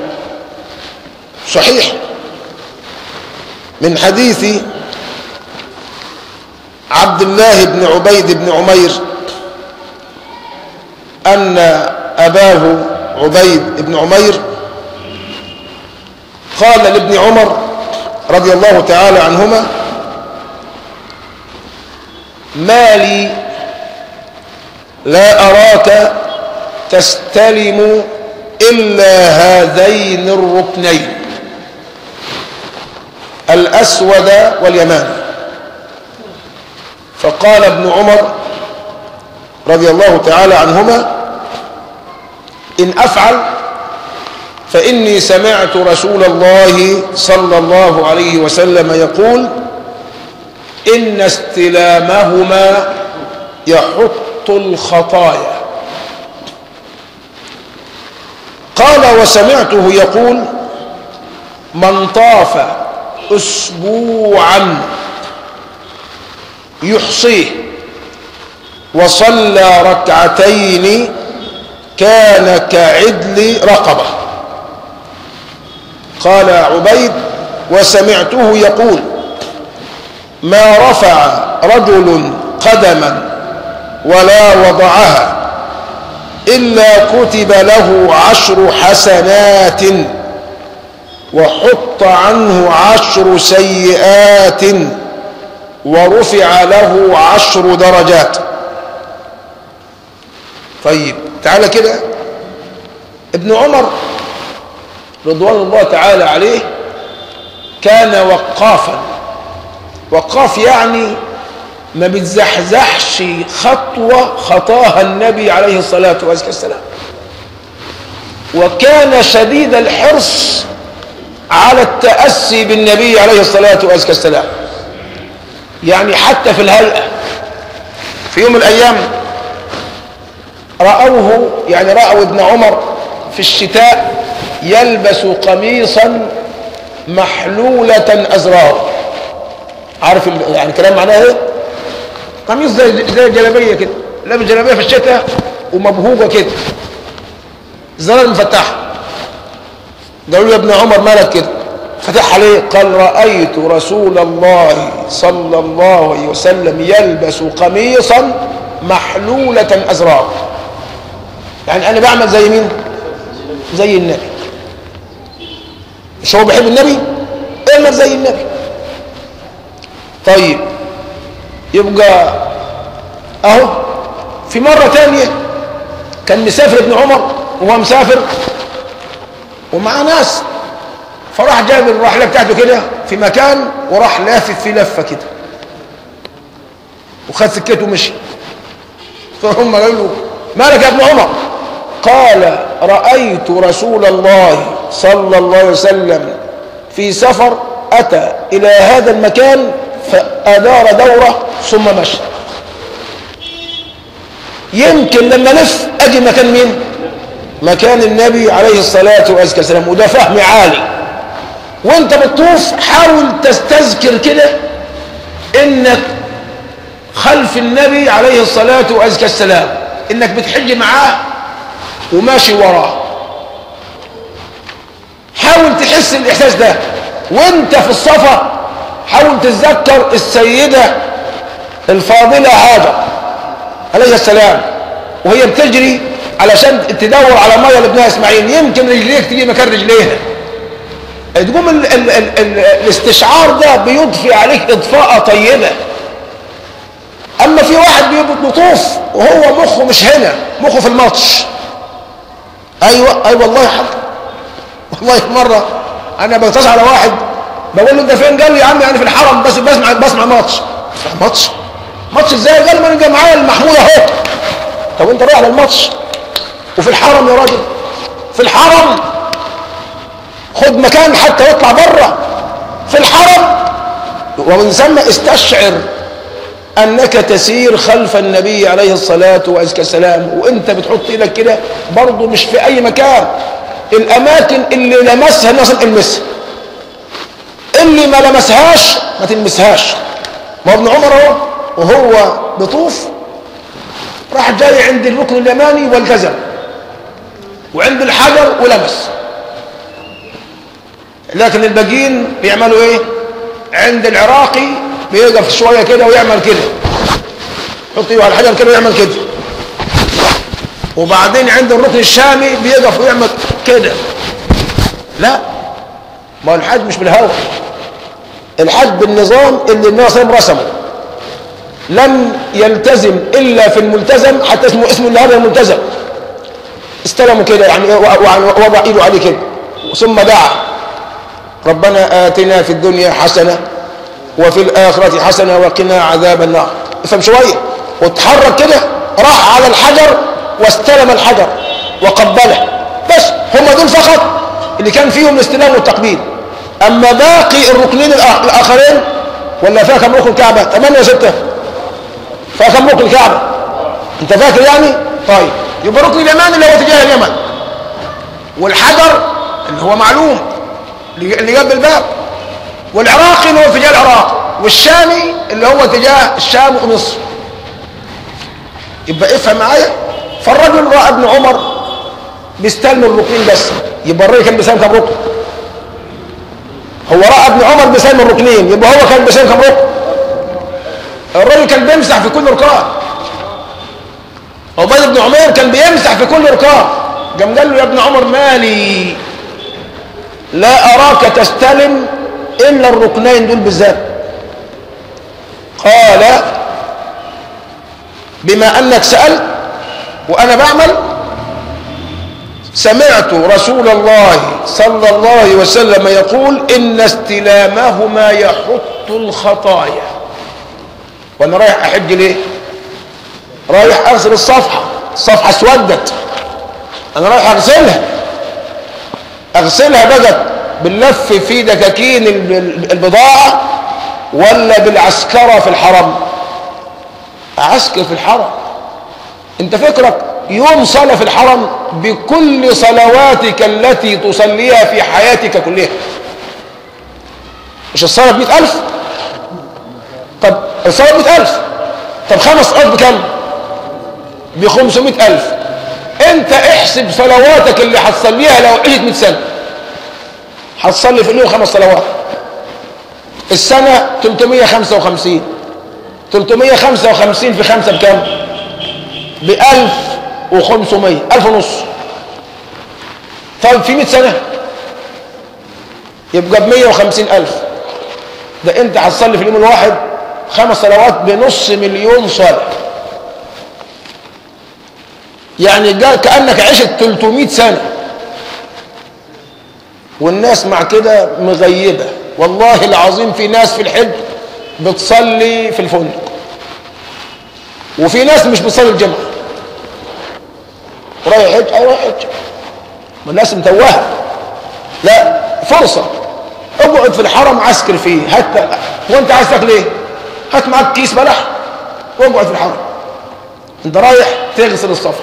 صحيح من حديث عبد الله بن عبيد بن عمير أن أباه عبيد بن عمير قال لابن عمر رضي الله تعالى عنهما ما لي لا أراك تستلم إلا هذين الركنين الأسود واليمان فقال ابن عمر رضي الله تعالى عنهما إن أفعل فإني سمعت رسول الله صلى الله عليه وسلم يقول إن استلامهما يحط الخطايا قال وسمعته يقول من طاف أسبوعا يحصيه وصلى ركعتين كان كعدل رقبة قال عبيد وسمعته يقول ما رفع رجل قدما ولا وضعها إلا كتب له عشر حسنات وحط عنه عشر سيئات ورفع له عشر درجات طيب تعالى كده ابن عمر رضوان الله تعالى عليه كان وقافا وقاف يعني ما بتزحزحش خطوة خطاها النبي عليه الصلاة والسلام وكان شديد الحرص على التأسي بالنبي عليه الصلاة والسلام يعني حتى في الهيئة في يوم من الأيام رأوه يعني رأوا ابن عمر في الشتاء يلبس قميصا محلولة أزرار عارف يعني كلام معناه ايه قميص زي زي الجلابيه كده لابس جلابيه في الشتاء ومبهوجه كده زرار مفتحه قالوا له يا ابن عمر مالك كده فتح عليه قال رأيت رسول الله صلى الله عليه وسلم يلبس قميصا محلولة أزرار يعني أنا بعمل زي مين زي النبي مش هو بيحب النبي اعمل زي النبي طيب يبقى اهو في مرة تانية كان مسافر ابن عمر وهو مسافر ومعاه ناس فراح جاب الرحلة بتاعته كده في مكان وراح لافف في لفة كده وخد سكته ومشي فهم قالوا له مالك يا ابن عمر قال رأيت رسول الله صلى الله عليه وسلم في سفر أتى إلى هذا المكان فأدار دورة ثم مشى يمكن لما لف أجي مكان مين مكان النبي عليه الصلاة والسلام وده فهم عالي وانت بتطوف حاول تستذكر كده انك خلف النبي عليه الصلاة والسلام انك بتحج معاه وماشي وراه حاول تحس الاحساس ده وانت في الصفا حاول تتذكر السيدة الفاضلة هاجر عليه السلام وهي بتجري علشان تدور على ميه لابنها اسماعيل يمكن رجليك تجي مكان رجليها تقوم ال ال ال ال الاستشعار ده بيضفي عليك اضفاء طيبه اما في واحد بيطوف وهو مخه مش هنا مخه في الماتش ايوه اي أيوة والله حق والله مره انا بتصل على واحد بقول له انت فين قال لي يا عم يعني في الحرم بس بسمع بسمع ماتش ماتش ماتش ازاي قال ما انا معايا المحمود اهو طب انت رايح للماتش وفي الحرم يا راجل في الحرم خد مكان حتى يطلع بره في الحرم ومن ثم استشعر انك تسير خلف النبي عليه الصلاة والسلام وانت بتحط ايدك كده برضه مش في اي مكان الاماكن اللي لمسها الناس المسها اللي ما لمسهاش ما تلمسهاش ما ابن عمر اهو وهو بيطوف راح جاي عند الركن اليماني والتزم وعند الحجر ولمس لكن الباقيين بيعملوا ايه عند العراقي بيقف شويه كده ويعمل كده يحط ايده على الحجر كده ويعمل كده وبعدين عند الركن الشامي بيقف ويعمل كده لا ما هو الحج مش بالهوى الحج بالنظام اللي النبي صلى الله عليه وسلم رسمه لم يلتزم الا في الملتزم حتى اسمه اسمه اللي هذا الملتزم استلموا كده يعني وضع ايده عليه كده ثم دعا ربنا آتنا في الدنيا حسنة وفي الآخرة حسنة وقنا عذاب النار افهم شوية وتحرك كده راح على الحجر واستلم الحجر وقبله بس هم دول فقط اللي كان فيهم الاستلام والتقبيل أما باقي الركنين الآخرين ولا فيها كم ركن كعبة 8 6 فيها كم ركن الكعبة انت فاكر يعني طيب يبقى ركن اليماني اللي هو اتجاه اليمن والحجر اللي هو معلوم اللي جنب الباب والعراقي اللي هو اتجاه العراق والشامي اللي هو اتجاه الشام ومصر يبقى افهم معايا فالرجل راى ابن عمر بيستلم الركنين بس يبقى الراجل كان بيسلم كم ركن هو راى ابن عمر بيسلم الركنين يبقى هو كان بيسلم كم ركن الراجل كان بيمسح في كل ركعه عبيد بن عمير كان بيمسح في كل ركعه قام قال له يا ابن عمر مالي لا أراك تستلم إلا الركنين دول بالذات قال بما أنك سألت وأنا بعمل سمعت رسول الله صلى الله عليه وسلم يقول إن استلامهما يحط الخطايا وأنا رايح أحج ليه رايح أغسل الصفحة الصفحة اسودت أنا رايح أغسلها اغسلها بقت باللف في دكاكين البضاعة ولا بالعسكرة في الحرم عسكر في الحرم انت فكرك يوم صلاة في الحرم بكل صلواتك التي تصليها في حياتك كلها مش الصلاة بمئة ألف طب الصلاة بمئة ألف طب خمس صلوات بكم بخمسمائة ألف انت احسب صلواتك اللي هتصليها لو عشت 100 سنه هتصلي في اليوم خمس صلوات السنه 355 355 في خمسة بكم ب 1500 1000 ونص طيب في 100 سنه يبقى ب 150000 ده انت هتصلي في اليوم الواحد خمس صلوات بنص مليون صلاه يعني كأنك عشت 300 سنة والناس مع كده مغيبة والله العظيم في ناس في الحج بتصلي في الفندق وفي ناس مش بتصلي الجمعة رايح حج أي رايح حج والناس متوهة لا فرصة اقعد في الحرم عسكر فيه هات وانت عايز تاكل ايه هات معاك كيس بلح واقعد في الحرم انت رايح تغسل الصفحه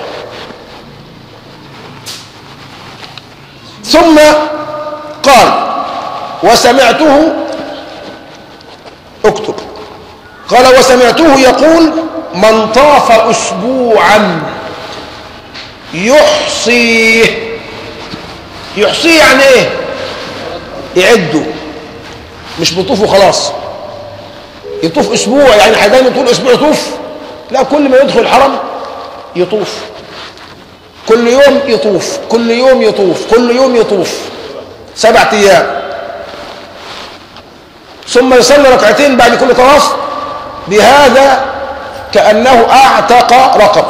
ثم قال وسمعته اكتب قال وسمعته يقول من طاف اسبوعا يحصيه يحصيه يعني ايه يعده مش بيطوفه خلاص يطوف اسبوع يعني حدانا طول اسبوع يطوف لا كل ما يدخل الحرم يطوف كل يوم يطوف كل يوم يطوف كل يوم يطوف سبعة ايام ثم يصلي ركعتين بعد كل طواف بهذا كأنه اعتق رقبه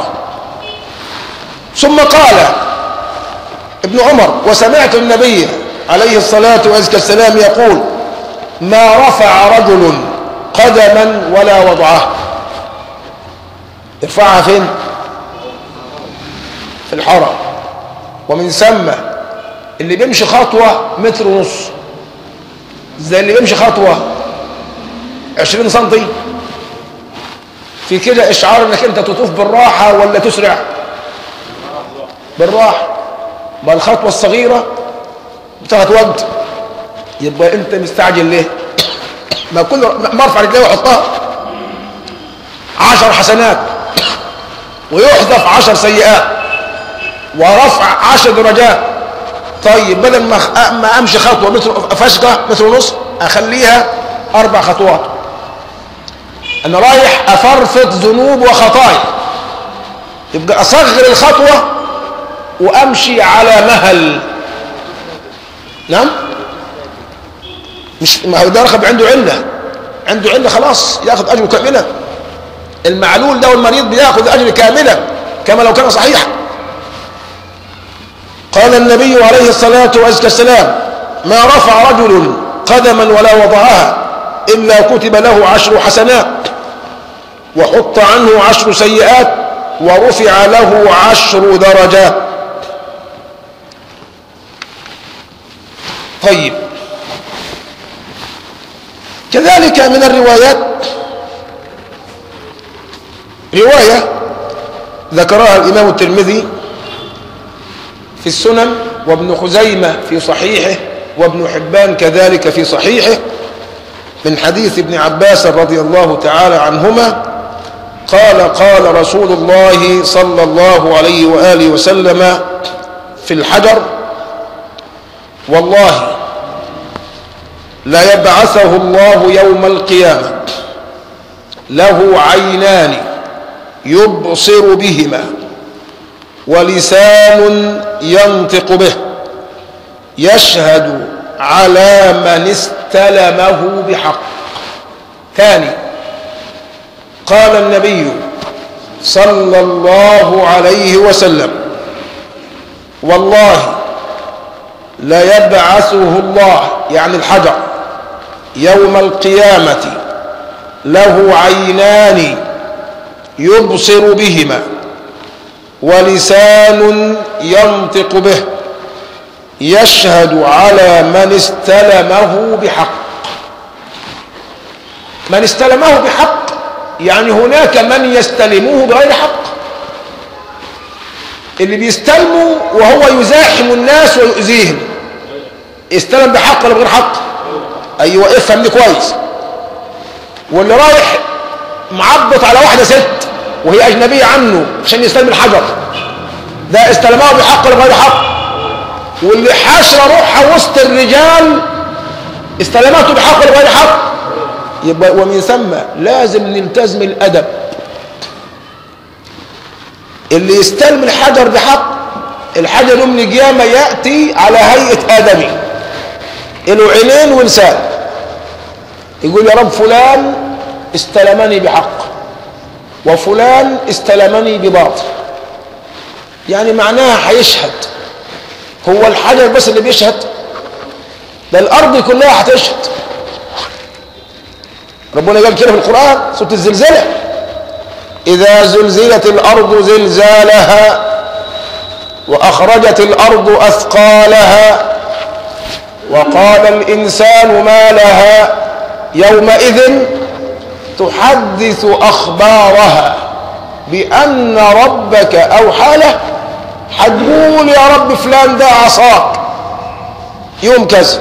ثم قال ابن عمر وسمعت النبي عليه الصلاة والسلام يقول ما رفع رجل قدما ولا وضعها ارفعها فين في الحرم ومن ثم اللي بيمشي خطوة متر ونص زي اللي بيمشي خطوة عشرين سنتي في كده اشعار انك انت تطوف بالراحة ولا تسرع بالراحة ما الخطوة الصغيرة بتاخد وقت يبقى انت مستعجل ليه ما كل ما ارفع رجلي واحطها عشر حسنات ويحذف عشر سيئات ورفع عشر درجات طيب بدل ما ما امشي خطوه متر فشقه متر ونص اخليها اربع خطوات انا رايح افرفط ذنوب وخطايا يبقى اصغر الخطوه وامشي على مهل نعم مش ما هو ده رخب عنده عله عنده عله خلاص ياخذ اجره كاملا المعلول ده والمريض بياخذ اجر كاملا كما لو كان صحيحا قال النبي عليه الصلاه والسلام ما رفع رجل قدما ولا وضعها الا كتب له عشر حسنات وحط عنه عشر سيئات ورفع له عشر درجات طيب كذلك من الروايات رواية ذكرها الإمام الترمذي في السنن وابن خزيمة في صحيحه وابن حبان كذلك في صحيحه من حديث ابن عباس رضي الله تعالى عنهما قال قال رسول الله صلى الله عليه وآله وسلم في الحجر والله لا يبعثه الله يوم القيامة له عينان يبصر بهما ولسان ينطق به يشهد على من استلمه بحق ثاني قال النبي صلى الله عليه وسلم والله لا يبعثه الله يعني الحجر يوم القيامة له عينان يبصر بهما ولسان ينطق به يشهد على من استلمه بحق من استلمه بحق يعني هناك من يستلمه بغير حق اللي بيستلموا وهو يزاحم الناس ويؤذيهم استلم بحق ولا بغير حق ايوه افهم دي كويس واللي رايح معبط على واحده ست وهي اجنبيه عنه عشان يستلم الحجر ده استلمه بحق ولا بغير حق واللي حاشر روحها وسط الرجال استلمته بحق ولا بغير حق يبقى ومن ثم لازم نلتزم الادب اللي يستلم الحجر بحق الحجر يوم القيامه ياتي على هيئه ادمي له عينين ولسان يقول يا رب فلان استلمني بحق وفلان استلمني بباطل يعني معناها هيشهد هو الحجر بس اللي بيشهد ده الارض كلها هتشهد ربنا قال كده في القران سوره الزلزله اذا زلزلت الارض زلزالها واخرجت الارض اثقالها وقال الانسان ما لها يومئذ تحدث اخبارها بان ربك اوحى له هتقول يا رب فلان ده عصاك يوم كذا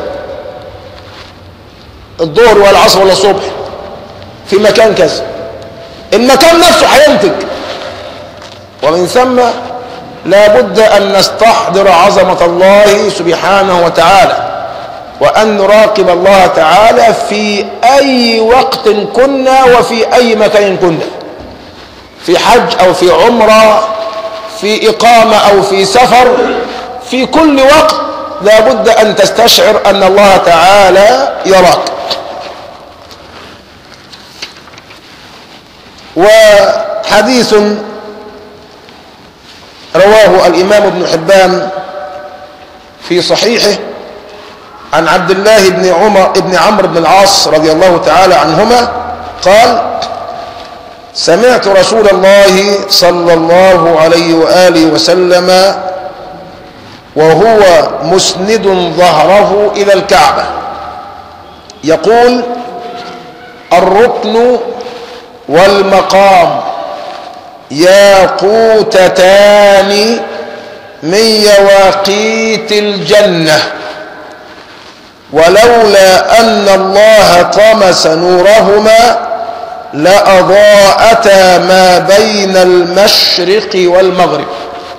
الظهر ولا العصر ولا الصبح في مكان كذا المكان نفسه هينتج ومن ثم لا بد أن نستحضر عظمة الله سبحانه وتعالى وأن نراقب الله تعالى في أي وقت كنا وفي أي مكان كنا في حج أو في عمرة في إقامة أو في سفر في كل وقت لا بد أن تستشعر أن الله تعالى يراك وحديث رواه الإمام ابن حبان في صحيحه عن عبد الله بن عمر بن عمرو بن العاص رضي الله تعالى عنهما قال سمعت رسول الله صلى الله عليه وآله وسلم وهو مسند ظهره إلى الكعبة يقول الركن والمقام ياقوتتان من يواقيت الجنة ولولا أن الله طمس نورهما لأضاءتا ما بين المشرق والمغرب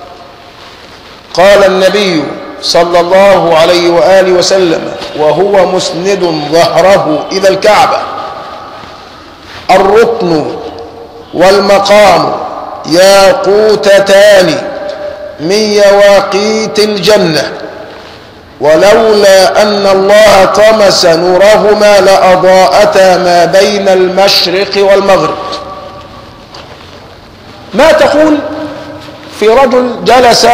قال النبي صلى الله عليه وآله وسلم وهو مسند ظهره إلى الكعبة الركن والمقام ياقوتتان من يواقيت الجنة ولولا أن الله طمس نورهما لأضاءتا ما بين المشرق والمغرب ما تقول في رجل جلس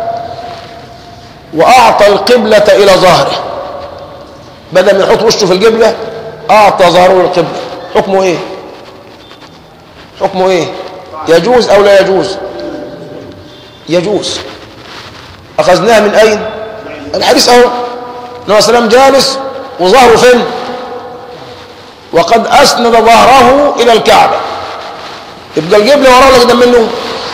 وأعطى القبلة إلى ظهره بدل ما يحط وشه في القبلة أعطى ظهره للقبلة حكمه إيه حكمه إيه يجوز أو لا يجوز يجوز أخذناها من أين الحديث أهو النبي صلى الله عليه وسلم جالس وظهره فين وقد أسند ظهره إلى الكعبة يبقى القبلة وراه ولا قدام منه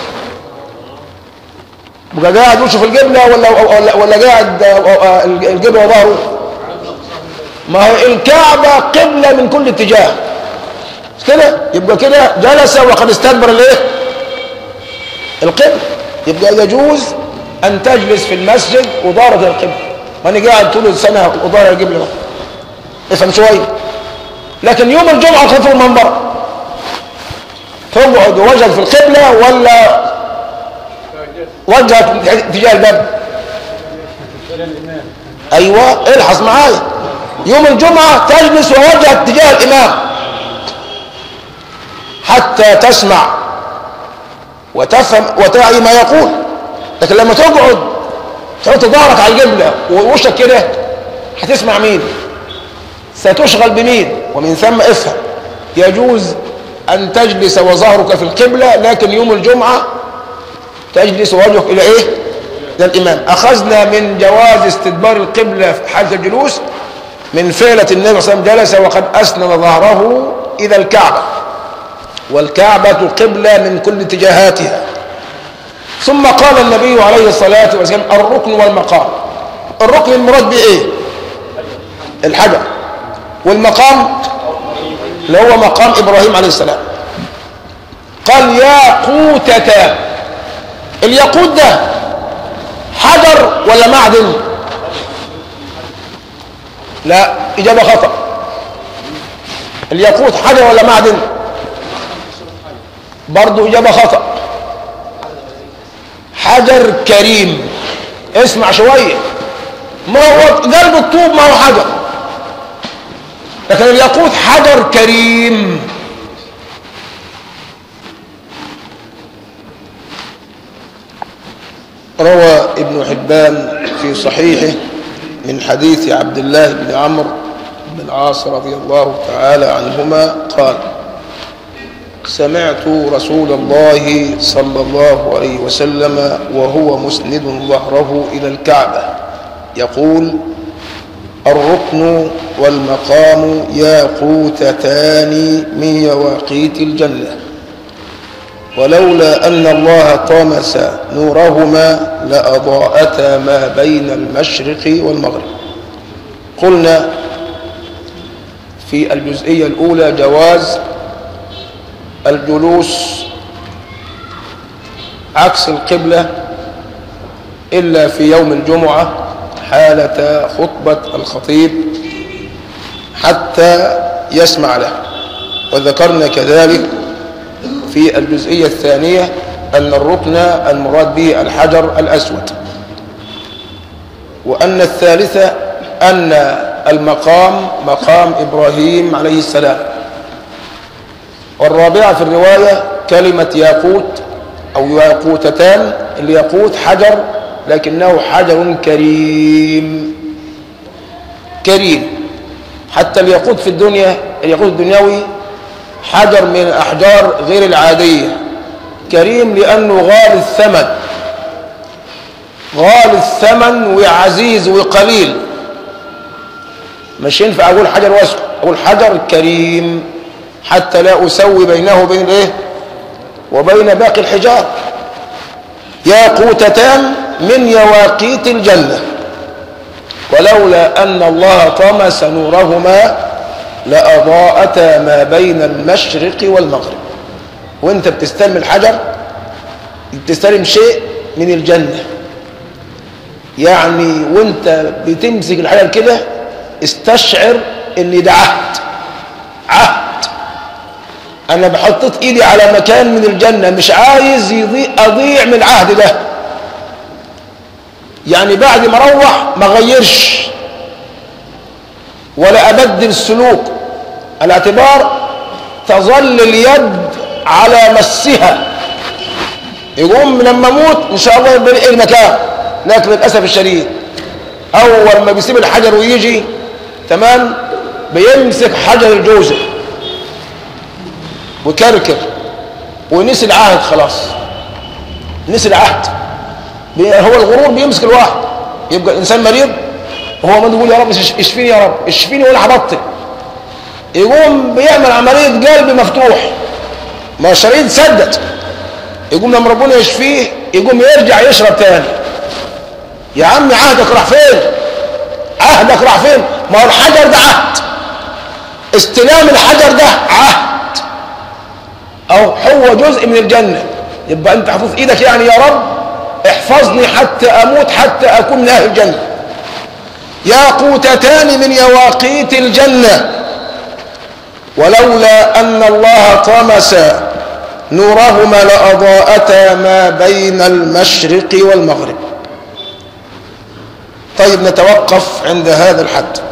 يبقى قاعد وشه في القبلة ولا ولا, ولا قاعد القبلة وظهره ما هي الكعبة قبلة من كل اتجاه مش كده يبقى كده جلس وقد استدبر الايه القبلة يبقى يجوز أن تجلس في المسجد وظهرك القبلة وأنا قاعد طول السنة وظهر القبلة افهم شوية لكن يوم الجمعة خلف المنبر تقعد وجهك في القبلة ولا وجهك تجاه الباب أيوة الحظ معايا يوم الجمعة تجلس ووجهك تجاه الإمام حتى تسمع وتفهم وتعي ما يقول لكن لما تقعد تحط ظهرك على القبلة ووشك كده هتسمع مين ستشغل بمين ومن ثم افهم يجوز أن تجلس وظهرك في القبلة لكن يوم الجمعة تجلس وجهك إلى إيه إلى الإمام أخذنا من جواز استدبار القبلة في حالة الجلوس من فعلة النبي صلى الله عليه وسلم جلس وقد أسند ظهره إلى الكعبة والكعبة قبلة من كل اتجاهاتها ثم قال النبي عليه الصلاة والسلام الركن والمقام الركن المراد به ايه الحجر والمقام اللي هو مقام إبراهيم عليه السلام قال ياقوتة الياقوت ده حجر ولا معدن لا إجابة خطأ الياقوت حجر ولا معدن برضو إجابة خطأ حجر كريم اسمع شوية ما هو قلب الطوب ما هو حجر لكن الياقوت حجر كريم روى ابن حبان في صحيحه من حديث عبد الله بن عمرو بن العاص رضي الله تعالى عنهما قال سمعت رسول الله صلى الله عليه وسلم وهو مسند ظهره إلى الكعبة يقول الركن والمقام ياقوتتان من يواقيت الجنة ولولا أن الله طمس نورهما لأضاءتا ما بين المشرق والمغرب قلنا في الجزئية الأولى جواز الجلوس عكس القبلة إلا في يوم الجمعة حالة خطبة الخطيب حتى يسمع له وذكرنا كذلك في الجزئية الثانية أن الركن المراد به الحجر الأسود وأن الثالثة أن المقام مقام إبراهيم عليه السلام والرابعة في الرواية كلمة ياقوت أو ياقوتتان الياقوت حجر لكنه حجر كريم كريم حتى الياقوت في الدنيا الياقوت الدنيوي حجر من الأحجار غير العادية كريم لأنه غالي الثمن غالي الثمن وعزيز وقليل مش ينفع أقول حجر واسع أقول حجر كريم حتى لا أسوي بينه وبين الايه وبين باقي الحجار ياقوتتان من يواقيت الجنة ولولا أن الله طمس نورهما لأضاءتا ما بين المشرق والمغرب وانت بتستلم الحجر بتستلم شيء من الجنة يعني وانت بتمسك الحجر كده استشعر ان ده عهد عهد انا بحطت ايدي على مكان من الجنة مش عايز يضيع اضيع من العهد ده يعني بعد ما اروح ما غيرش ولا ابدل السلوك الاعتبار تظل اليد على مسها يقوم لما اموت ان شاء الله يبقى لي المكان لكن للاسف الشديد اول ما بيسيب الحجر ويجي تمام بيمسك حجر الجوزه وكركر ونسي العهد خلاص نسي العهد هو الغرور بيمسك الواحد يبقى الانسان مريض وهو ما يقول يا رب اشفيني يا رب اشفيني ولا هبطل يقوم بيعمل عمليه قلب مفتوح ما الشريط سدد يقوم لما ربنا يشفيه يقوم يرجع يشرب تاني يا عمي عهدك راح فين عهدك راح فين ما هو الحجر ده عهد استلام الحجر ده عهد او هو جزء من الجنة يبقى انت حفظ ايدك يعني يا رب احفظني حتى اموت حتى اكون من اهل الجنة ياقوتتان من يواقيت الجنة ولولا ان الله طمس نورهما لأضاءتا ما بين المشرق والمغرب طيب نتوقف عند هذا الحد